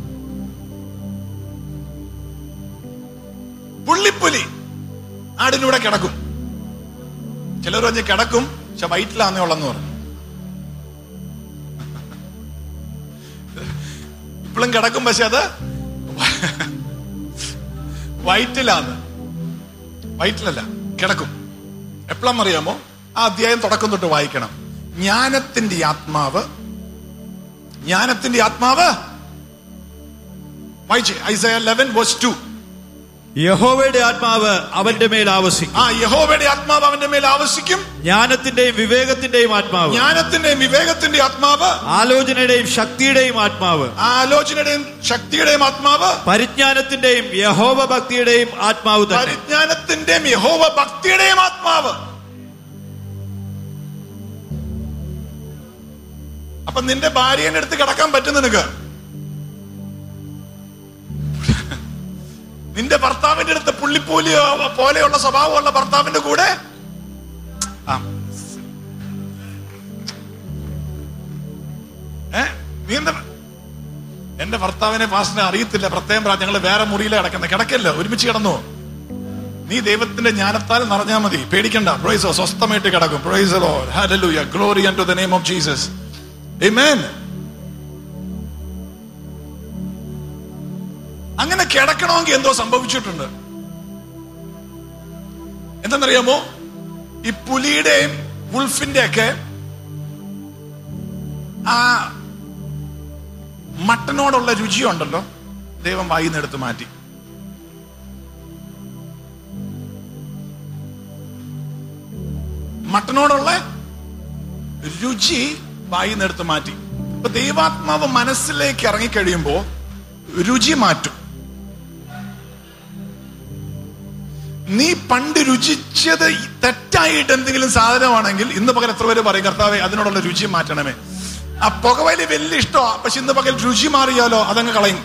പുള്ളിപ്പുലി ആടിനൂടെ കിടക്കും ചിലർ പറഞ്ഞ് കിടക്കും പക്ഷെ വയറ്റിലാന്നേ ഉള്ളെന്ന് പറഞ്ഞു ഇപ്പോഴും കിടക്കും പക്ഷെ അത് വയറ്റിലാന്ന് വയറ്റിലല്ല കിടക്കും എപ്പോഴാണെന്ന് അറിയാമോ ആ അധ്യായം തുടക്കം തൊട്ട് വായിക്കണം ജ്ഞാനത്തിന്റെ ആത്മാവ് ജ്ഞാനത്തിന്റെ ആത്മാവ് വായിച്ചേ ഐസയ ലെവൻ വേഴ്സ് ടു യഹോവയുടെ ആത്മാവ് അവന്റെ മേൽ ആവസിക്കും ആ യഹോവയുടെ ആത്മാവ് അവന്റെ മേൽ ആവശ്യിക്കും ജ്ഞാനത്തിന്റെയും വിവേകത്തിന്റെയും ആത്മാവ് ജ്ഞാനത്തിന്റെയും വിവേകത്തിന്റെ ആത്മാവ് ആലോചനയുടെയും ശക്തിയുടെയും ആത്മാവ് ആലോചനയുടെയും ശക്തിയുടെയും ആത്മാവ് പരിജ്ഞാനത്തിന്റെയും യഹോവ ഭക്തിയുടെയും ആത്മാവ് തന്നെ പരിജ്ഞാനത്തിന്റെയും യഹോവ ഭക്തിയുടെയും ആത്മാവ് അപ്പൊ നിന്റെ ഭാര്യയുടെ അടുത്ത് കിടക്കാൻ പറ്റും നിനക്ക് നിന്റെ ഭർത്താവിന്റെ അടുത്ത് പുള്ളിപ്പൂലിയോ പോലെയുള്ള സ്വഭാവമുള്ള ഭർത്താവിന്റെ കൂടെ ആ. ഏ നീ എന്താ എന്റെ ഭർത്താവിനെ പാസ്റ്റിനെ അറിയത്തില്ല പ്രത്യേകം പ്രാ ഞങ്ങൾ വേറെ മുറിയിലെ കിടക്കുന്നത് കിടക്കല്ല ഒരുമിച്ച് കിടന്നു നീ ദൈവത്തിന്റെ ജ്ഞാനത്താൽ നിറഞ്ഞാൽ മതി പേടിക്കണ്ട പ്രൈസോ സ്വസ്ഥമായിട്ട് കിടക്കും പ്രൈസലോ hallelujah glory to the name of Jesus amen അങ്ങനെ കിടക്കണമെങ്കിൽ എന്തോ സംഭവിച്ചിട്ടുണ്ട് എന്തെന്നറിയാമോ ഈ പുലിയുടെയും വുൾഫിന്റെ ഒക്കെ ആ മട്ടനോടുള്ള രുചിയുണ്ടല്ലോ ദൈവം വായിന്ന് എടുത്ത് മാറ്റി മട്ടനോടുള്ള രുചി വായിന്ന് എടുത്ത് മാറ്റി അപ്പൊ ദൈവാത്മാവ് മനസ്സിലേക്ക് ഇറങ്ങിക്കഴിയുമ്പോ രുചി മാറ്റും നീ പണ്ട് രുചിച്ചത് തെറ്റായിട്ട് എന്തെങ്കിലും സാധനമാണെങ്കിൽ ഇന്ന് പകരം എത്ര പേര് പറയും കർത്താവെ അതിനോടുള്ള രുചി മാറ്റണമേ ആ പുകവലി വലിയ ഇഷ്ടമാണ് പക്ഷെ ഇന്ന് പകൽ രുചി മാറിയാലോ അതങ്ങ് കളയും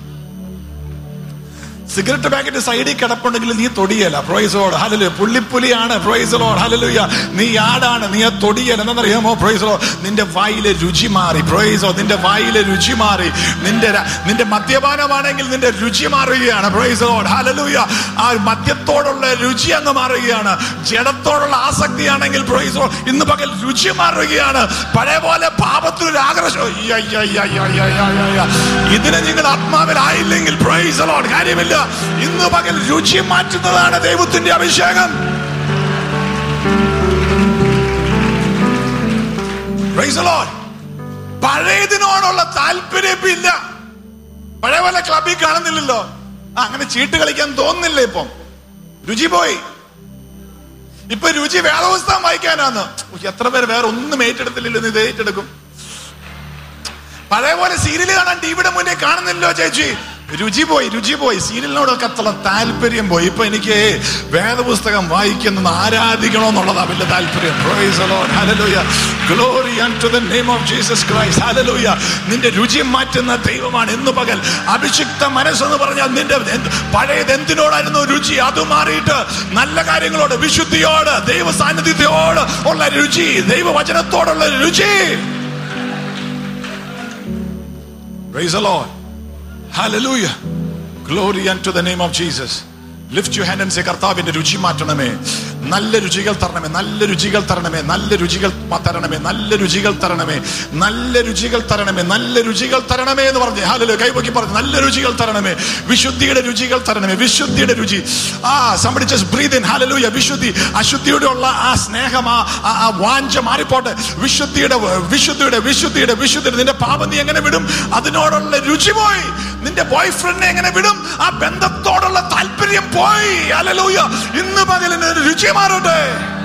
സിഗരറ്റ് പാക്കറ്റ് സൈഡിൽ കിടപ്പുണ്ടെങ്കിൽ നീ തൊടിയല പ്രൊയ്സോട് ഹലലു പുള്ളിപ്പുലിയാണ് പ്രൊയ്സലോട് ഹലലുയ നീ ആടാണ് നീ ആ തൊടിയല എന്നറിയാമോ പ്രൊയ്സലോ നിന്റെ വായിലെ രുചി മാറി പ്രൊയ്സോ നിന്റെ വായിലെ രുചി മാറി നിന്റെ ര- നിന്റെ മദ്യപാനമാണെങ്കിൽ നിന്റെ രുചി മാറുകയാണ് പ്രൊയ്സലോട് ഹലലുയ ആ മദ്യത്തോടുള്ള രുചി അങ്ങ് മാറുകയാണ് ജഡത്തോടുള്ള ആസക്തിയാണെങ്കിൽ പ്രൊയ്സോ ഇന്ന് പകൽ രുചി മാറുകയാണ് പഴയ പോലെ പാപത്തിനൊരു ആഗ്രഹം അയ്യ, അയ്യ, അയ്യ, അയ്യ, അയ്യ, അയ്യ, അയ്യ, അയ്യ. ഇതിന് നിങ്ങൾ ആത്മാവിലായില്ലെങ്കിൽ പ്രൊയ്സലോട് കാര്യമില്ല ഇന്ന് പകൽ രുചി മാറ്റുന്നതാണ് ദൈവത്തിന്റെ അഭിഷേകം Praise the Lord. പഴയതിനോടുള്ള താല്പര്യം ഇല്ല പഴയ പോലെ ക്ലബിൽ കാണുന്നില്ലല്ലോ ആ, അങ്ങനെ ചീട്ട് കളിക്കാൻ തോന്നുന്നില്ല ഇപ്പം രുചി പോയി ഇപ്പൊ രുചി വേദപുസ്തകം വായിക്കാനാന്ന് ഉയ്യ്, എത്ര പേര് വേറെ ഒന്നും ഏറ്റെടുത്തില്ലല്ലോ ഇത് ഏറ്റെടുക്കും പഴയ പോലെ സീരിയൽ കാണാൻ ടിവിയുടെ മുന്നേ കാണുന്നില്ലോ ചേച്ചി രുചി പോയി രുചി പോയി സീരിയലിനോടൊക്കെ അത്ര താല്പര്യം പോയി ഇപ്പൊ എനിക്ക് വേദപുസ്തകം വായിക്കുന്നത് ആരാധിക്കണമെന്നുള്ളതാ വലിയ താല്പര്യം Praise the Lord. Hallelujah. Glory unto the name of Jesus Christ. Hallelujah. നിന്റെ രുചി മാറ്റുന്ന ദൈവമാണ് ഇന്ന് പകൽ അഭിഷിക്ത മനസ്സെന്ന് പറഞ്ഞാൽ നിന്റെ എന്ത് പഴയത് എന്തിനോടായിരുന്നു രുചി അത് മാറിയിട്ട് നല്ല കാര്യങ്ങളോട് വിശുദ്ധിയോട് ദൈവ സാന്നിധ്യത്തോട് ഉള്ള രുചി ദൈവവചനത്തോടുള്ള രുചി Praise the Lord. Hallelujah. Glory unto the name of Jesus. Lift you hand and say കർത്താവിന്റെ രുചി മാറ്റണമേ നല്ല രുചികൾ തരണമേ നല്ല രുചികൾ തരണമേ നല്ല രുചികൾ മ- തരണമേ നല്ല രുചികൾ തരണമേ നല്ല രുചികൾ തരണമേ നല്ല രുചികൾ തരണമേ എന്ന് പറഞ്ഞു ഹാലല്ലോ കൈപൊക്കി പറഞ്ഞു നല്ല രുചികൾ തരണമേ വിശുദ്ധിയുടെ രുചികൾ തരണമേ വിശുദ്ധിയുടെ രുചി ആ സംബടിച്ച ബ്രീത് ഇൻ ഹാലലൂയ വിശുദ്ധി അശുദ്ധിയുടെ ഉള്ള ആ സ്നേഹം ആ ആ- ആ വാഞ്ച മാറിപ്പോട്ടെ വിശുദ്ധിയുടെ വിശുദ്ധിയുടെ വിശുദ്ധിയുടെ വിശുദ്ധിയുടെ നിന്റെ പാപം നീ എങ്ങനെ വിടും അതിനോടുള്ള രുചി പോയി നിന്റെ ബോയ് ഫ്രണ്ടിനെ എങ്ങനെ വിടും ആ ബന്ധത്തോടുള്ള താല്പര്യം പോയി അലലൂയ ഇന്ന് പകലിന് ഒരു രുചി മാറട്ടെ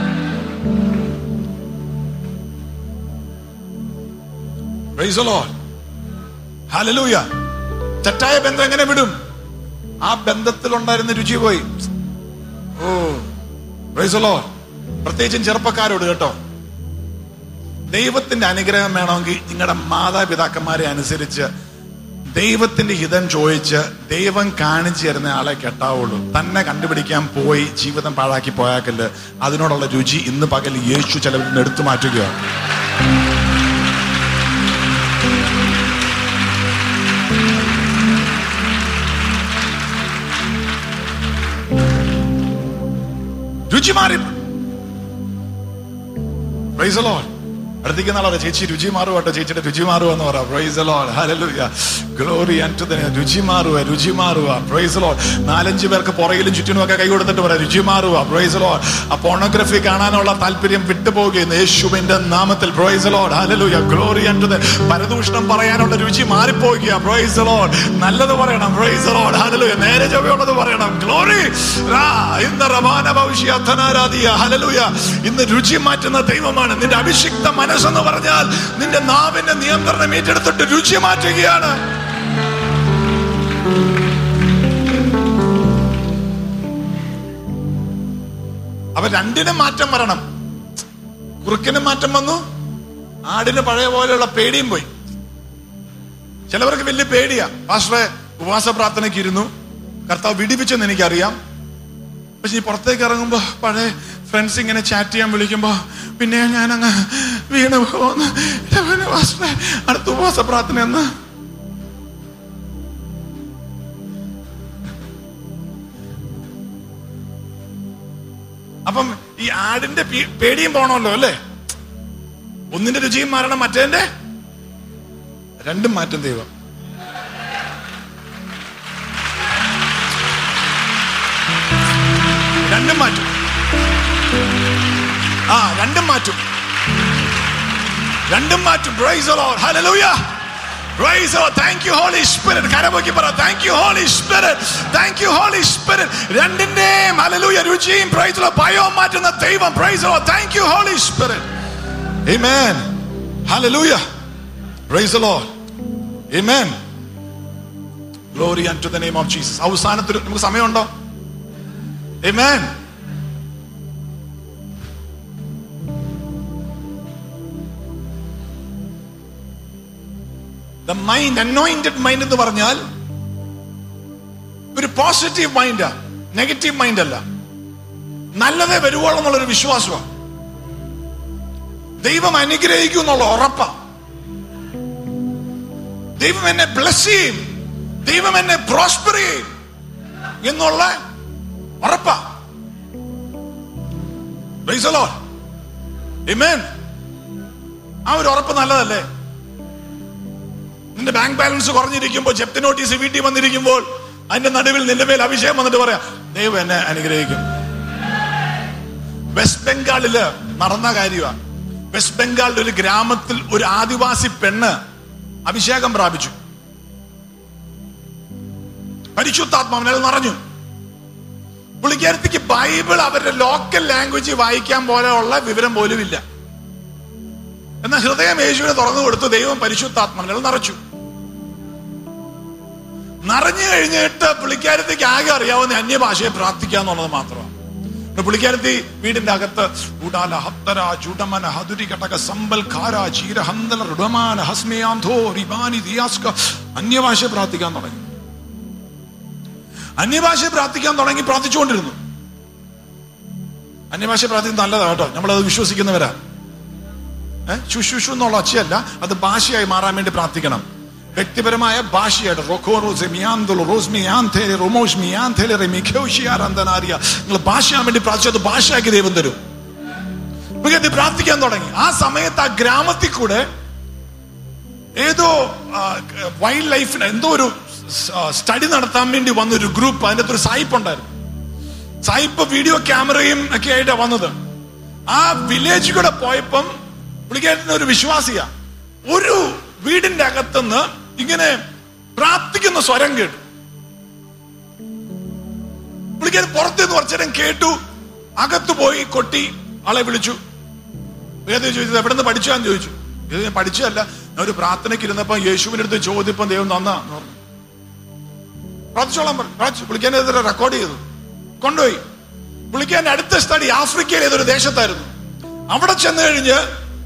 Praise the Lord. Hallelujah. തെറ്റായ ബന്ധം എങ്ങനെ വിടും ആ ബന്ധത്തിലുണ്ടായിരുന്ന രുചി പോയി ഓ Praise the Lord. പ്രത്യേകിച്ചും ചെറുപ്പക്കാരോട് കേട്ടോ ദൈവത്തിന്റെ അനുഗ്രഹം വേണമെങ്കിൽ നിങ്ങളുടെ മാതാപിതാക്കന്മാരെ അനുസരിച്ച് ദൈവത്തിന്റെ ഹിതം ചോദിച്ച് ദൈവം കാണിച്ചു തരുന്ന ആളെ കെട്ടാവുള്ളൂ തന്നെ കണ്ടുപിടിക്കാൻ പോയി ജീവിതം പാഴാക്കി പോയാക്കല് അതിനോടുള്ള രുചി ഇന്ന് പകൽ യേശു ചിലവിൽ നിന്ന് എടുത്തു മാറ്റുകയാണ് രുചി മാറി Praise the Lord. അടുത്തേക്ക് നാളെ ചേച്ചി രുചി മാറുവാട്ടോ ചേച്ചിയുടെ രുചി മാറുക എന്ന് പറ praise Lord hallelujah glory unto the രുചി മാറുക രുചി മാറുക പ്രൈസ് ലോഡ് നാലഞ്ച് പേർക്ക് പുറകിലും ചുറ്റിനും ഒക്കെ കൈ കൊടുത്തിട്ട് പറയാം രുചി മാറുക പ്രൈസ് ലോഡ് ആ പോണോഗ്രഫി കാണാനുള്ള താല്പര്യം വിട്ടുപോകുകയെന്ന് യേശുവിന്റെ നാമത്തിൽ praise Lord hallelujah glory unto the പരദൂഷണം പറയാനുള്ള രുചി മാറിപ്പോകുക പ്രൈസ് ലോഡ് നല്ലത് പറയണം പ്രൈസ് ലോഡ് ഹല്ലേലൂയ നേരെ ചൊവ്വയുള്ളത് പറയണം ഗ്ലോറി ഇന്ന് റമാന ഭവിഷ്യ അധനാരാധിയ ഹല്ലേലൂയ ഇന്ന് രുചി മാറ്റുന്ന ദൈവമാണ് നിന്റെ അഭിഷിക്ത മനസ്സെന്ന് പറഞ്ഞാൽ നിന്റെ നാവിന്റെ നിയന്ത്രണം ഏറ്റെടുത്തിട്ട് രുചി മാറ്റുകയാണ് അപ്പൊ രണ്ടിനും മാറ്റം വരണം കുറുക്കിനും മാറ്റം വന്നു ആടിന് പഴയ പോലെയുള്ള പേടിയും പോയി ചിലവർക്ക് വലിയ പേടിയാ പാസ്റ്ററെ ഉപവാസ പ്രാർത്ഥനയ്ക്ക് ഇരുന്നു കർത്താവ് വിടിപ്പിച്ചെന്ന് എനിക്കറിയാം പക്ഷെ ഈ പുറത്തേക്ക് ഇറങ്ങുമ്പോ പഴയ ഫ്രണ്ട്സ് ഇങ്ങനെ ചാറ്റ് ചെയ്യാൻ വിളിക്കുമ്പോ പിന്നെ ഞാൻ അങ്ങ് വീണ് പോകുന്നു എന്റെ പൊന്നു പാസ്റ്ററെ, അടുത്ത ഉപവാസ പ്രാർത്ഥന എന്ന് അപ്പം ഈ ആടിന്റെ പി- പേടിയും പോണമല്ലോ അല്ലേ ഒന്നിന്റെ രുചിയും മാറണം മറ്റേന്റെ രണ്ടും മാറ്റും ദൈവം രണ്ടും മാറ്റും ആ രണ്ടും മാറ്റും രണ്ടും മാറ്റും praise the Lord hallelujah Praise the Lord. Thank you, Holy Spirit. കരപൊക്കി പറ thank you Holy Spirit thank you Holy Spirit രണ്ടിന്റെയും ഹല്ലേലൂയ രുചിയും പ്രൈസ് the Lord. ഭയവും മാറ്റുന്ന ദൈവം praise the Lord. Thank you, Holy Spirit. Amen. Hallelujah. Praise the Lord. Amen. Glory unto the name of Jesus. അവസാനത്തിൽ നമുക്ക് സമയമുണ്ടോ Amen. The mind anointed mind എന്ന് പറഞ്ഞാൽ ഒരു പോസിറ്റീവ് മൈൻഡാ നെഗറ്റീവ് മൈൻഡ് അല്ല നല്ലതേ വരുവോളം എന്നുള്ളൊരു വിശ്വാസമാണ് ദൈവം അനുഗ്രഹിക്കും എന്നുള്ള ഉറപ്പാ ദൈവം എന്നെ ബ്ലസ് ചെയ്യും ദൈവം എന്നെ പ്രോസ്പർ ചെയ്യും എന്നുള്ള ഉറപ്പാ Praise the Lord. Amen. ആ ഒരു ഉറപ്പ് നല്ലതല്ലേ നിന്റെ ബാങ്ക് ബാലൻസ് കുറഞ്ഞിരിക്കുമ്പോൾ ജപ്തി നോട്ടീസ് വീട്ടിൽ വന്നിരിക്കുമ്പോൾ അതിന്റെ നടുവിൽ നിന്റെ മേൽ അഭിഷേകം വന്നിട്ട് പറയാം ദൈവം എന്നെ അനുഗ്രഹിക്കും വെസ്റ്റ് ബംഗാളില് നടന്ന കാര്യമാണ് വെസ്റ്റ് ബംഗാളിലെ ഒരു ഗ്രാമത്തിൽ ഒരു ആദിവാസി പെണ്ണ് അഭിഷേകം പ്രാപിച്ചു പരിശുദ്ധാത്മാവിനാൽ നിറഞ്ഞു പുള്ളിക്കാരത്തിക്ക് ബൈബിൾ അവരുടെ ലോക്കൽ ലാംഗ്വേജ് വായിക്കാൻ പോലെയുള്ള വിവരം പോലും ഇല്ല എന്നാൽ ഹൃദയം യേശുവിനെ തുറന്നു കൊടുത്ത് ദൈവം പരിശുദ്ധാത്മാവിനാൽ നിറച്ചു നിറഞ്ഞു കഴിഞ്ഞിട്ട് പുള്ളിക്കാരത്തേക്ക് ആകെ അറിയാവുന്ന അന്യഭാഷയെ പ്രാർത്ഥിക്കുക എന്നുള്ളത് മാത്രമാണ് പിന്നെ പുള്ളിക്കാരത്തി വീടിന്റെ അകത്ത് ഉടാല ഹത്തര ചുടമന ഹതുരി കടക സമ്പൽ ഖാര ചീര ഹന്തല ഋഡമാന ഹസ്മയാന്ധോ റിബാനി ദിയാസ്ക അന്യഭാഷ പ്രാർത്ഥിക്കാൻ തുടങ്ങി അന്യഭാഷ പ്രാർത്ഥിക്കാൻ തുടങ്ങി പ്രാർത്ഥിച്ചുകൊണ്ടിരുന്നു അന്യഭാഷ പ്രാർത്ഥിക്കുന്നത് നല്ലതാ കേട്ടോ നമ്മളത് വിശ്വസിക്കുന്നവരാ ഏഹ് ശുശ്രൂഷു എന്നുള്ള ഒച്ചയല്ല അത് ഭാഷയായി മാറാൻ വേണ്ടി പ്രാർത്ഥിക്കണം വ്യക്തിപരമായ ഭാഷയായിട്ട് നിങ്ങൾ ഭാഷയാൻ വേണ്ടി പ്രാർത്ഥിച്ചത് ഭാഷയാക്കി ദൈവം തരും പുള്ളിക്കാരത്തി പ്രാർത്ഥിക്കാൻ തുടങ്ങി ആ സമയത്ത് ആ ഗ്രാമത്തിൽ കൂടെ ഏതോ വൈൽഡ് ലൈഫിന് എന്തോ ഒരു സ്റ്റഡി നടത്താൻ വേണ്ടി വന്ന ഒരു ഗ്രൂപ്പ് അതിൻ്റെ അകത്ത് ഒരു സായിപ്പ് ഉണ്ടായിരുന്നു സായിപ്പ് വീഡിയോ ക്യാമറയും ഒക്കെ ആയിട്ടാണ് വന്നത് ആ വില്ലേജ് കൂടെ പോയപ്പം പുള്ളിക്കാരത്തിന് ഒരു വിശ്വാസിയ ഒരു വീടിന്റെ അകത്തുനിന്ന് ഇങ്ങനെ പ്രാർത്ഥിക്കുന്ന സ്വരം കേട്ടു പുള്ളിക്കാരൻ പുറത്തുനിന്ന് കുറച്ചേരം കേട്ടു അകത്ത് പോയി കൊട്ടി ആളെ വിളിച്ചു ഏത് ചോദിച്ചത് എവിടെ നിന്ന് പഠിച്ചാന്ന് ചോദിച്ചു ഇത് ഞാൻ പഠിച്ചതല്ല ഞാൻ ഒരു പ്രാർത്ഥനയ്ക്ക് ഇരുന്നപ്പോ യേശുവിന്റെ അടുത്ത് ചോദ്യപ്പം ദൈവം തന്നാ എന്ന് പറഞ്ഞു പ്രാർത്ഥിച്ചോളാൻ പറഞ്ഞു പ്രാർത്ഥിച്ചു പുള്ളിക്കാരൻ എതിരെ റെക്കോർഡ് ചെയ്തു കൊണ്ടുപോയി പുള്ളിക്കാരന്റെ അടുത്ത സ്റ്റഡി ആഫ്രിക്കയിൽ ഏതൊരു ദേശത്തായിരുന്നു അവിടെ ചെന്ന് കഴിഞ്ഞ്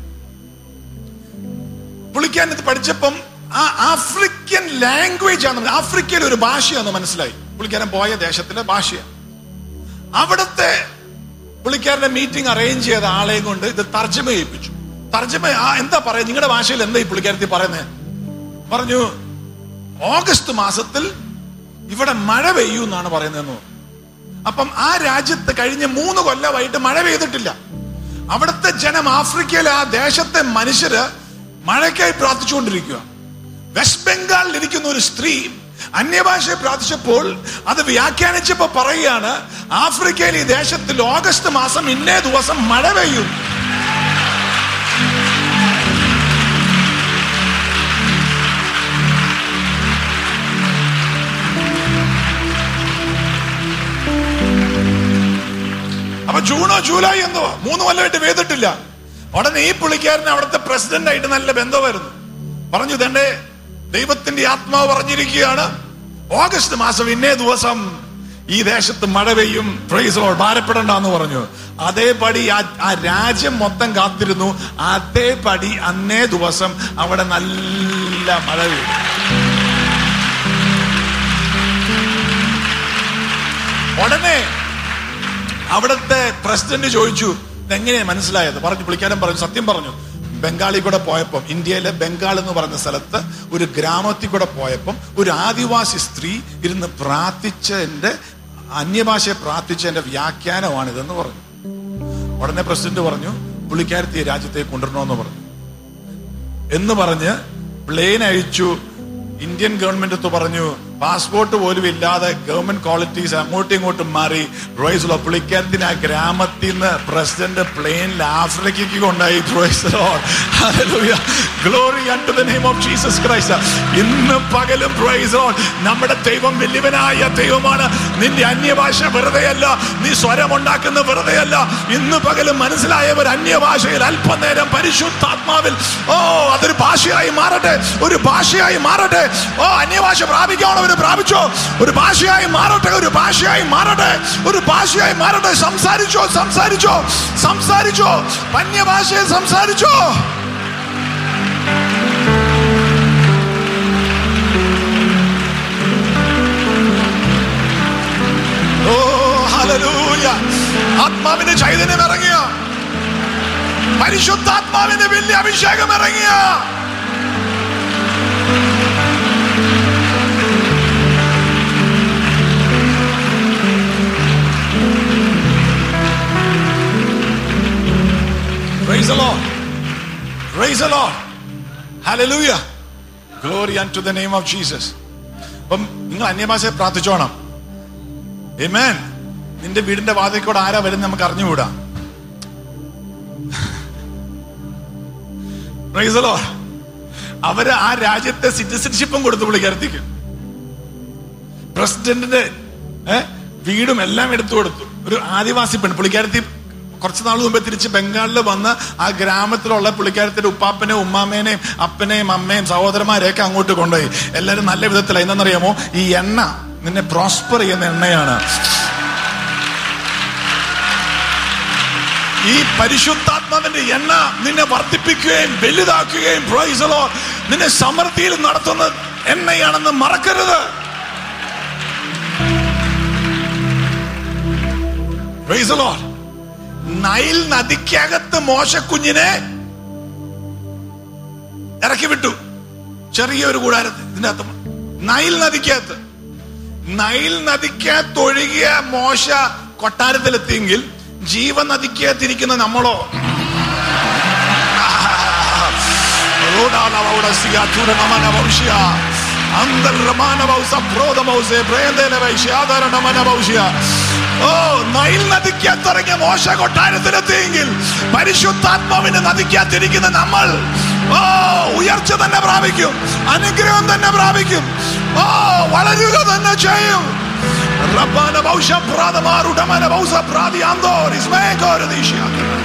പുള്ളിക്കാൻ ഇത് പഠിച്ചപ്പം ആ ആഫ്രിക്കൻ ലാംഗ്വേജ് ആണ് ആഫ്രിക്കയിലെ ഒരു ഭാഷയാണെന്ന് മനസ്സിലായി പുള്ളിക്കാരൻ പോയ ദേശത്തിലെ ഭാഷയാണ് അവിടുത്തെ പുള്ളിക്കാരന്റെ മീറ്റിംഗ് അറേഞ്ച് ചെയ്ത ആളെയും കൊണ്ട് ഇത് തർജ്ജമ ചെയ്യിപ്പിച്ചു തർജ്ജമ ആ എന്താ പറയാ നിങ്ങളുടെ ഭാഷയിൽ എന്താ ഈ പുള്ളിക്കാരത്തി പറയുന്നത് പറഞ്ഞു ഓഗസ്റ്റ് മാസത്തിൽ ഇവിടെ മഴ പെയ്യൂ എന്നാണ് പറയുന്നതെന്ന് പറഞ്ഞു. അപ്പം ആ രാജ്യത്ത് കഴിഞ്ഞ മൂന്ന് കൊല്ലമായിട്ട് മഴ പെയ്തിട്ടില്ല അവിടുത്തെ ജനം ആഫ്രിക്കയിലെ ആ ദേശത്തെ മനുഷ്യര് മഴയ്ക്കായി പ്രാർത്ഥിച്ചുകൊണ്ടിരിക്കുക വെസ്റ്റ് ബംഗാളിൽ ഇരിക്കുന്ന ഒരു സ്ത്രീ അന്യഭാഷയെ പ്രാർത്ഥിച്ചപ്പോൾ അത് വ്യാഖ്യാനിച്ചപ്പോ പറയുകയാണ് ആഫ്രിക്കയിൽ ഈ ദേശത്തിൽ ഓഗസ്റ്റ് മാസം ഇന്നേ ദിവസം മഴ പെയ്യും അപ്പൊ ജൂണോ ജൂലൈ എന്തോ മൂന്ന് കൊല്ലമായിട്ട് പെയ്തിട്ടില്ല ഉടനെ ഈ പുള്ളിക്കാരൻ അവിടുത്തെ പ്രസിഡന്റ് ആയിട്ട് നല്ല ബന്ധമായിരുന്നു പറഞ്ഞു തന്നെ ദൈവത്തിന്റെ ആത്മാവ് പറഞ്ഞിരിക്കുകയാണ് ഓഗസ്റ്റ് മാസം ഇന്നേ ദിവസം ഈ ദേശത്ത് മഴ പെയ്യും പ്രൈസ് ഭാരപ്പെടണ്ടെന്ന് പറഞ്ഞു അതേപടി ആ ആ രാജ്യം മൊത്തം കാത്തിരുന്നു അതേപടി അന്നേ ദിവസം അവിടെ നല്ല മഴ പെയ്യും ഉടനെ അവിടുത്തെ പ്രസിഡന്റ് ചോദിച്ചു ഇതെങ്ങനെയാ മനസ്സിലായത് പറഞ്ഞു പുള്ളിക്കാരൻ പറഞ്ഞു സത്യം പറഞ്ഞു ബംഗാളി കൂടെ പോയപ്പം ഇന്ത്യയിലെ ബംഗാൾ എന്ന് പറഞ്ഞ സ്ഥലത്ത് ഒരു ഗ്രാമത്തിൽ കൂടെ പോയപ്പം ഒരു ആദിവാസി സ്ത്രീ ഇരുന്ന് പ്രാർത്ഥിച്ചതിന്റെ അന്യഭാഷയെ പ്രാർത്ഥിച്ചതിന്റെ വ്യാഖ്യാനമാണിതെന്ന് പറഞ്ഞു ഉടനെ പ്രസിഡന്റ് പറഞ്ഞു പുള്ളിക്കാരത്തിയെ രാജ്യത്തേക്ക് കൊണ്ടുവരണമെന്ന് പറഞ്ഞു എന്ന് പറഞ്ഞ് പ്ലെയിൻ അയച്ചു ഇന്ത്യൻ ഗവൺമെന്റ് പറഞ്ഞു പാസ്പോർട്ട് പോലും ഇല്ലാതെ ഗവൺമെന്റ് ക്വാളിറ്റീസ് അങ്ങോട്ടും ഇങ്ങോട്ടും മാറി റോയ്സുള്ള പുള്ളിക്കാരത്തിന് ആ ഗ്രാമത്തിൽ നിന്ന് പ്രസിഡന്റ് പ്ലെയിനിൽ ആഫ്രിക്കയ്ക്ക് കൊണ്ടായി glory to the name of Jesus Christ ഇന്ന് പകലും പ്രൈസ് നമ്മുടെ ദൈവം വലിയവനായ ദൈവമാണ് നിന്റെ അന്യഭാഷ വെറുതെയല്ല നീ സ്വരമുണ്ടാക്കുന്ന വെറുതെയല്ല ഇന്ന് പകലും മനസ്സിലായവർ അന്യഭാഷയിൽ അല്പനേരം പരിശുദ്ധാത്മാവിൽ ഓ അതൊരു ഭാഷയായി മാറട്ടെ ഒരു ഭാഷയായി മാറട്ടെ ഓ അന്യഭാഷ പ്രാപിക്കാനുള്ളവർ പ്രാപിച്ചോ ഒരു ഭാഷയായി മാറട്ടെ ഒരു ഭാഷയായി മാറട്ടെ ഒരു ഭാഷയായി മാറട്ടെ സംസാരിച്ചോ സംസാരിച്ചോ സംസാരിച്ചോ അന്യഭാഷയിൽ സംസാരിച്ചോ പരിശുദ്ധാത്മാവിന്റെ ചൈതന്യം ഇറങ്ങിയ പരിശുദ്ധാത്മാവിന്റെ വലിയ അഭിഷേകം ഇറങ്ങിയ Praise the Lord. Praise the Lord. Hallelujah. Glory unto the name of Jesus. അപ്പം നിങ്ങൾ അന്യഭാഷയെ പ്രാർത്ഥിച്ചോണം Amen. നിന്റെ വീടിന്റെ വാതിൽ കൂടെ ആരാ വരുന്നത് നമുക്ക് അറിഞ്ഞുകൂടാ Praise the Lord. അവര് ആ രാജ്യത്തെ സിറ്റിസൺഷിപ്പും കൊടുത്തു പുള്ളിക്കാരത്തേക്ക് പ്രസിഡന്റിന്റെ ഏ, വീടും എല്ലാം എടുത്തു കൊടുത്തു ഒരു ആദിവാസി പെൺ പുള്ളിക്കാരത്തി കുറച്ച് നാൾ മുമ്പേ തിരിച്ച് ബംഗാളിൽ വന്ന് ആ ഗ്രാമത്തിലുള്ള പുള്ളിക്കാരത്തിന്റെ ഉപ്പാപ്പനെയും ഉമ്മാമേനെയും അപ്പനെയും അമ്മയും സഹോദരന്മാരെയൊക്കെ അങ്ങോട്ട് കൊണ്ടുപോയി എല്ലാവരും നല്ല വിധത്തിലായി എന്തെന്നറിയാമോ ഈ എണ്ണ നിന്നെ പ്രോസ്പർ ചെയ്യുന്ന എണ്ണയാണ് ഈ പരിശുദ്ധാത്മാവിന്റെ എണ്ണ നിന്നെ വർദ്ധിപ്പിക്കുകയും വലുതാക്കുകയും praise the Lord, നിന്നെ സമൃദ്ധിയിൽ നടത്തുന്ന എണ്ണയാണെന്ന് മറക്കരുത് Praise the Lord. നൈൽ നദിക്കകത്ത് മോശക്കുഞ്ഞിനെ ഇറക്കി വിട്ടു ചെറിയൊരു കൂടാരത്തിൽ ഇതിന്റെ അകത്ത് നൈൽ നദിക്കകത്ത് നൈൽ നദിക്കകത്ത് ഒഴുകിയ മോശ കൊട്ടാരത്തിലെത്തിയെങ്കിൽ ജീവനദിക്കകത്തിരിക്കുന്ന നമ്മളോ ഓ നൈൽ നദിക്കകത്തിറങ്ങിയ മോശ കൊട്ടാരത്തിലെത്തിയെങ്കിൽ പരിശുദ്ധാത്മാവിന്റെ നദിക്കകത്തിരിക്കുന്ന നമ്മൾ ഓ ഉയർച്ച തന്നെ പ്രാപിക്കും അനുഗ്രഹം തന്നെ പ്രാപിക്കും ഓ വളരുക തന്നെ ചെയ്യും റബ്ബാന ബൗഷ പ്രാതമാറുടമന ബൗസ പ്രാതിയാന്തോർ ഇസ്മേകോരദീഷ്യ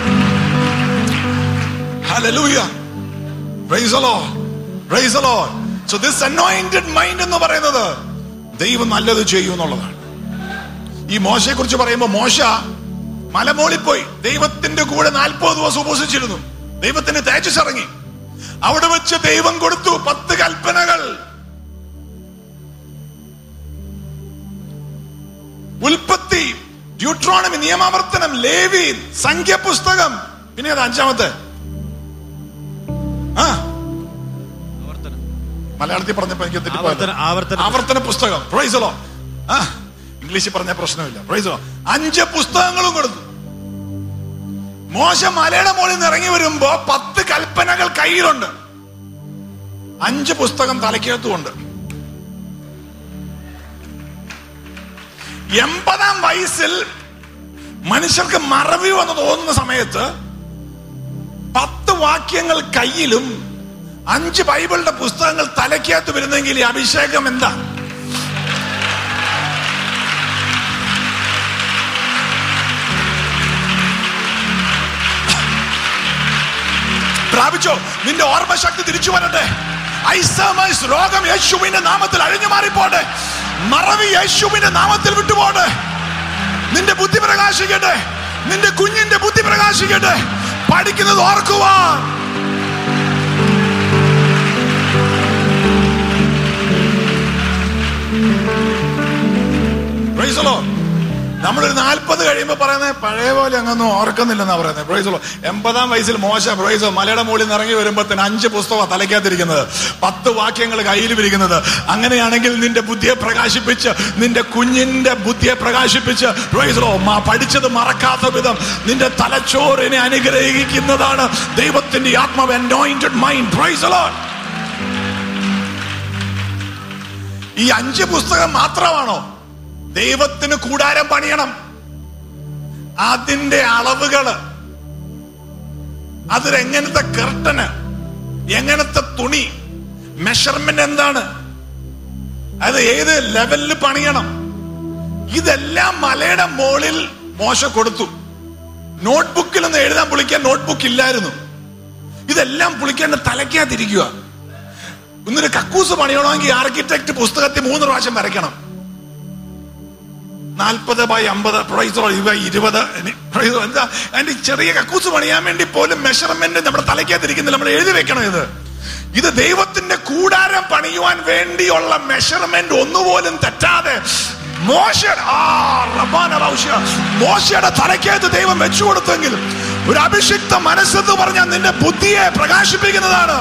Hallelujah. Praise the Lord. Praise the Lord. So this anointed mind എന്ന് പറയുന്നത് ദൈവം നല്ലത് ചെയ്യും എന്നുള്ളതാണ് ഈ മോശയെ കുറിച്ച് പറയുമ്പോൾ മോശ മലമോളിൽ പോയി ദൈവത്തിന്റെ കൂടെ നാൽപ്പത് ദിവസം ഉപസിച്ചിരുന്നു ദൈവത്തിന് തേജസ് ഇറങ്ങി അവിടെ വെച്ച് ദൈവം കൊടുത്തു പത്ത് കൽപ്പനകൾ ഉൽപ്പത്തി ഡ്യൂട്രോണമി നിയമാവർത്തനം ലേവി സംഖ്യപുസ്തകം പിന്നെ അത് അഞ്ചാമത്തെ ആ മലയാളത്തിൽ പറഞ്ഞപ്പോ എനിക്ക് തെറ്റിപ്പോയത് ആവർത്തന- ആവർത്തന- ആവർത്തന പുസ്തകം പ്രൈസലോ ആ ഇംഗ്ലീഷിൽ പറഞ്ഞ പ്രശ്നമില്ല പ്രൈസലോ അഞ്ച് പുസ്തകങ്ങളും കൊടുത്തു മോശ മലയുടെ മുകളിൽ നിന്ന് ഇറങ്ങി വരുമ്പോ പത്ത് കൽപ്പനകൾ കയ്യിലുണ്ട് അഞ്ച് പുസ്തകം തലയ്ക്കകത്തുമുണ്ട് എൺപതാം വയസ്സിൽ മനുഷ്യർക്ക് മറവി വന്ന് തോന്നുന്ന സമയത്ത് പത്ത് വാക്യങ്ങൾ കയ്യിലും അഞ്ച് ബൈബിളിന്റെ പുസ്തകങ്ങൾ തലയ്ക്കകത്ത് വരുന്നെങ്കിൽ ഈ അഭിഷേകം എന്താ പ്രാപിച്ചോ നിന്റെ ഓർമ്മശക്തി തിരിച്ചു വരട്ടെ ഐസമൈസ് രോഗം യേശുവിന്റെ നാമത്തിൽ അഴിഞ്ഞു മാറിപ്പോട്ടെ മറവി യേശുവിന്റെ നാമത്തിൽ വിട്ടുപോട്ടെ നിന്റെ ബുദ്ധി പ്രകാശിക്കട്ടെ നിന്റെ കുഞ്ഞിന്റെ ബുദ്ധി പ്രകാശിക്കട്ടെ പഠിക്കുന്നത് ഓർക്കുവാൻ Praise the Lord. നമ്മളൊരു നാൽപ്പത് കഴിയുമ്പോ പറയുന്നത് പഴയ പോലെ അങ്ങൊന്നും ഓർക്കുന്നില്ലെന്നാ പറയുന്നത് പ്രൈസോ എൺപതാം വയസ്സിൽ മോശ പ്രൈസോ മലയുടെ മുകളിൽ നിന്ന് ഇറങ്ങി വരുമ്പോ തന്നെ അഞ്ച് പുസ്തകം തലയ്ക്കകത്തിരിക്കുന്നത് പത്ത് വാക്യങ്ങൾ കയ്യിൽ ഇരിക്കുന്നത് അങ്ങനെയാണെങ്കിൽ നിന്റെ ബുദ്ധിയെ പ്രകാശിപ്പിച്ച് നിന്റെ കുഞ്ഞിന്റെ ബുദ്ധിയെ പ്രകാശിപ്പിച്ച് പ്രൈസോ പഠിച്ചത് മറക്കാത്ത വിധം നിന്റെ തലച്ചോറിനെ അനുഗ്രഹിക്കുന്നതാണ് ദൈവത്തിന്റെ ആത്മാവ് അനോയിന്റഡ് മൈൻഡ് പ്രൈസലോ ഈ അഞ്ച് പുസ്തകം മാത്രമാണോ ദൈവത്തിന് കൂടാരം പണിയണം അതിന്റെ അളവുകള് അതിലെങ്ങനത്തെ കർട്ടന് എങ്ങനത്തെ തുണി മെഷർമെന്റ് എന്താണ് അത് ഏത് ലെവലിൽ പണിയണം ഇതെല്ലാം മലയുടെ മുകളിൽ മോശ കൊടുത്തു നോട്ട്ബുക്കിൽ ഒന്ന് എഴുതാൻ പുളിക്കാൻ നോട്ട്ബുക്ക് ഇല്ലായിരുന്നു ഇതെല്ലാം പുളിക്കേണ്ട തലയ്ക്കകത്തിരിക്കുക ഇന്നൊരു കക്കൂസ് പണിയണമെങ്കിൽ ആർക്കിടെക്ട് പുസ്തകത്തിൽ മൂന്ന് പ്രാവശ്യം വരയ്ക്കണം നാൽപ്പത് ബൈ അമ്പത് പ്രൈസോ ഇവ ഇരുപത് പ്രൈസോ എന്താ അതിന്റെ ചെറിയ കക്കൂസ് പണിയാൻ വേണ്ടി പോലും മെഷർമെന്റ് നമ്മുടെ തലയ്ക്കകത്തിരിക്കുന്നില്ല നമ്മൾ എഴുതി വെക്കണം ഇത് ഇത് ദൈവത്തിന്റെ കൂടാരം പണിയുവാൻ വേണ്ടിയുള്ള മെഷർമെന്റ് ഒന്നുപോലും തെറ്റാതെ മോശ ആ, റബ്ബാന റൗഷ്യ. മോശയുടെ തലയ്ക്കകത്ത് ദൈവം വെച്ചു കൊടുത്തെങ്കിൽ ഒരു അഭിഷിക്ത മനസ്സെന്ന് പറഞ്ഞാൽ നിന്റെ ബുദ്ധിയെ പ്രകാശിപ്പിക്കുന്നതാണ്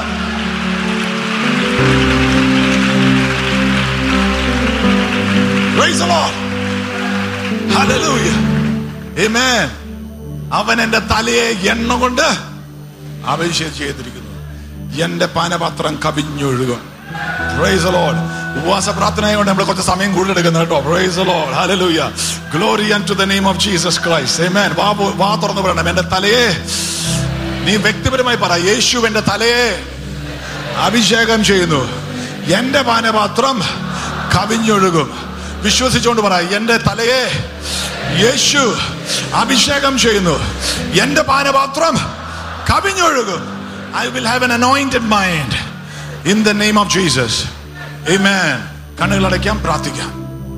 Praise the Lord. Hallelujah. Amen. അവൻ എന്റെ തലയെ എണ്ണ കൊണ്ട് അഭിഷേകം ചെയ്തിരിക്കുന്നു എന്റെ പാനപാത്രം കവിഞ്ഞൊഴുകും പ്രൈസ് ലോഡ് ഉപവാസ പ്രാർത്ഥനയുകൊണ്ട് നമ്മൾ കുറച്ച് സമയം കൂടുതൽ എടുക്കുന്നത് കേട്ടോ praise Lord hallelujah glory to the name of Jesus Christ amen വാ പോ- വാ തുറന്ന് പറയണം എന്റെ തലയെ നീ വ്യക്തിപരമായി പറ യേശു എന്റെ തലയെ അഭിഷേകം ചെയ്യുന്നു എന്റെ പാനപാത്രം കവിഞ്ഞൊഴുകും വിശ്വസിച്ചുകൊണ്ട് പറ എന്റെ തലയെ യേശു അഭിഷേകം ചെയ്യുന്നു എന്റെ പാനപാത്രം കവിഞ്ഞൊഴുകും I will have an anointed mind in the name of Jesus Amen. കണ്ണുകൾ അടയ്ക്കാം പ്രാർത്ഥിക്കാം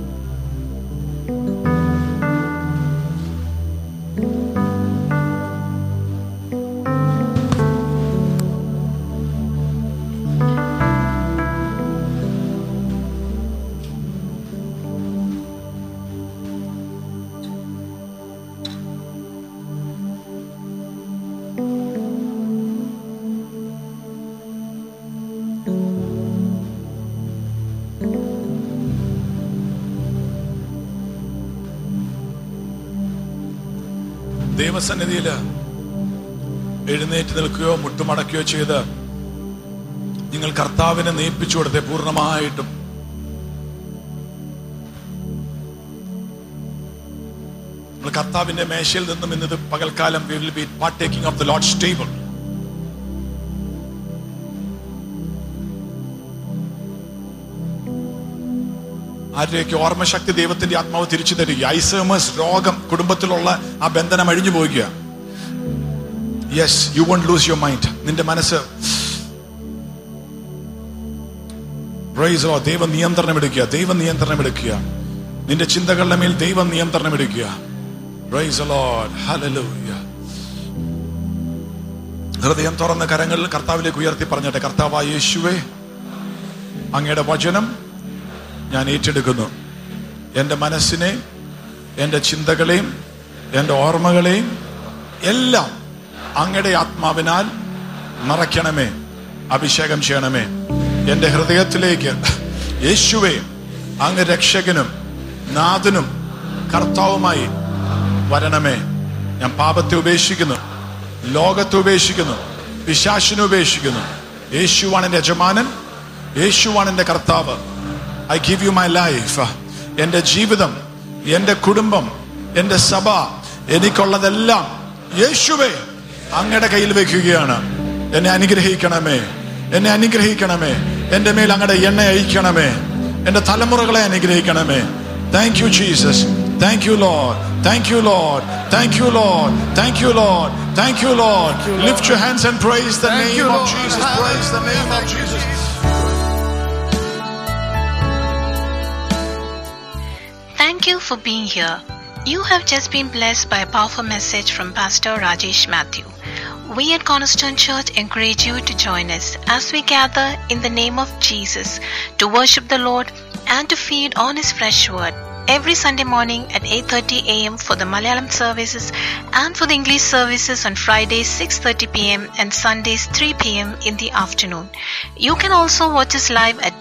ദൈവസന്നിധിയിൽ എഴുന്നേറ്റ് നിൽക്കുകയോ മുട്ടുമടക്കുകയോ ചെയ്ത് നിങ്ങൾ കർത്താവിനെ നയിപ്പിച്ചു കൊടുത്തേ പൂർണ്ണമായിട്ടും നമ്മൾ കർത്താവിന്റെ മേശയിൽ നിന്നും ഇന്നത് പകൽക്കാലം we will be partaking of the Lord's table ആരുടെയൊക്കെ ഓർമ്മശക്തി ദൈവത്തിന്റെ ആത്മാവ് തിരിച്ചു തരിക ഐസേമസ് രോഗം കുടുംബത്തിലുള്ള ആ ബന്ധനം അഴിഞ്ഞു പോവുക yes you won't lose your mind നിന്റെ മനസ്സ് Praise the Lord. ദൈവം നിയന്ത്രണം എടുക്കുക ദൈവം നിയന്ത്രണം എടുക്കുക നിന്റെ ചിന്തകളുടെ മേൽ ദൈവം നിയന്ത്രണം എടുക്കുക Praise the Lord. Hallelujah. ഹൃദയം തുറന്ന കരങ്ങളിൽ കർത്താവിലേക്ക് ഉയർത്തി പറഞ്ഞിട്ട് കർത്താവായ യേശുവേ അങ്ങയുടെ വചനം ഞാൻ ഏറ്റെടുക്കുന്നു എൻ്റെ മനസ്സിനെ എൻ്റെ ചിന്തകളെയും എൻ്റെ ഓർമ്മകളെയും എല്ലാം അങ്ങയുടെ ആത്മാവിനാൽ നിറയ്ക്കണമേ അഭിഷേകം ചെയ്യണമേ എൻ്റെ ഹൃദയത്തിലേക്ക് യേശുവെ അങ്ങ് രക്ഷകനും നാഥനും കർത്താവുമായി വരണമേ ഞാൻ പാപത്തെ ഉപേക്ഷിക്കുന്നു ലോകത്തെ ഉപേക്ഷിക്കുന്നു പിശാശിനെ ഉപേക്ഷിക്കുന്നു യേശുവാണ് എൻ്റെ യജമാനൻ യേശുവാണ് എൻ്റെ കർത്താവ് I give you my life എൻ്റെ ജീവിതം എൻ്റെ കുടുംബം എൻ്റെ സഭ എനിക്കുള്ളതെല്ലാം യേശുവേ അങ്ങയുടെ കയ്യിൽ വെക്കുകയാണ് എന്നെ അനുഗ്രഹിക്കണമേ എന്നെ അനുഗ്രഹിക്കണമേ എൻ്റെ മേൽ അങ്ങയുടെ എണ്ണ അയക്കണമേ എൻ്റെ തലമുറകളെ അനുഗ്രഹിക്കണമേ thank you Jesus thank you Lord thank you Lord thank you Lord thank you Lord thank you Lord lift your hands and praise the Thank name you, of Lord. Jesus praise the name of Jesus Thank you for being here. You have just been blessed by a powerful message from Pastor Rajesh Matthew. We at Cornerstone Church encourage you to join us as we gather in the name of Jesus to worship the Lord and to feed on His fresh word every Sunday morning at 8:30 a.m. for the Malayalam services and for the English services on Fridays 6:30 p.m. and Sundays 3 p.m. in the afternoon. You can also watch us live at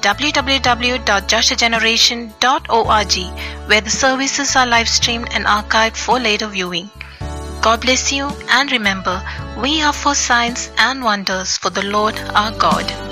www.joshageneration.org where the services are live streamed and archived for later viewing. God bless you and remember, we are for signs and wonders for the Lord our God.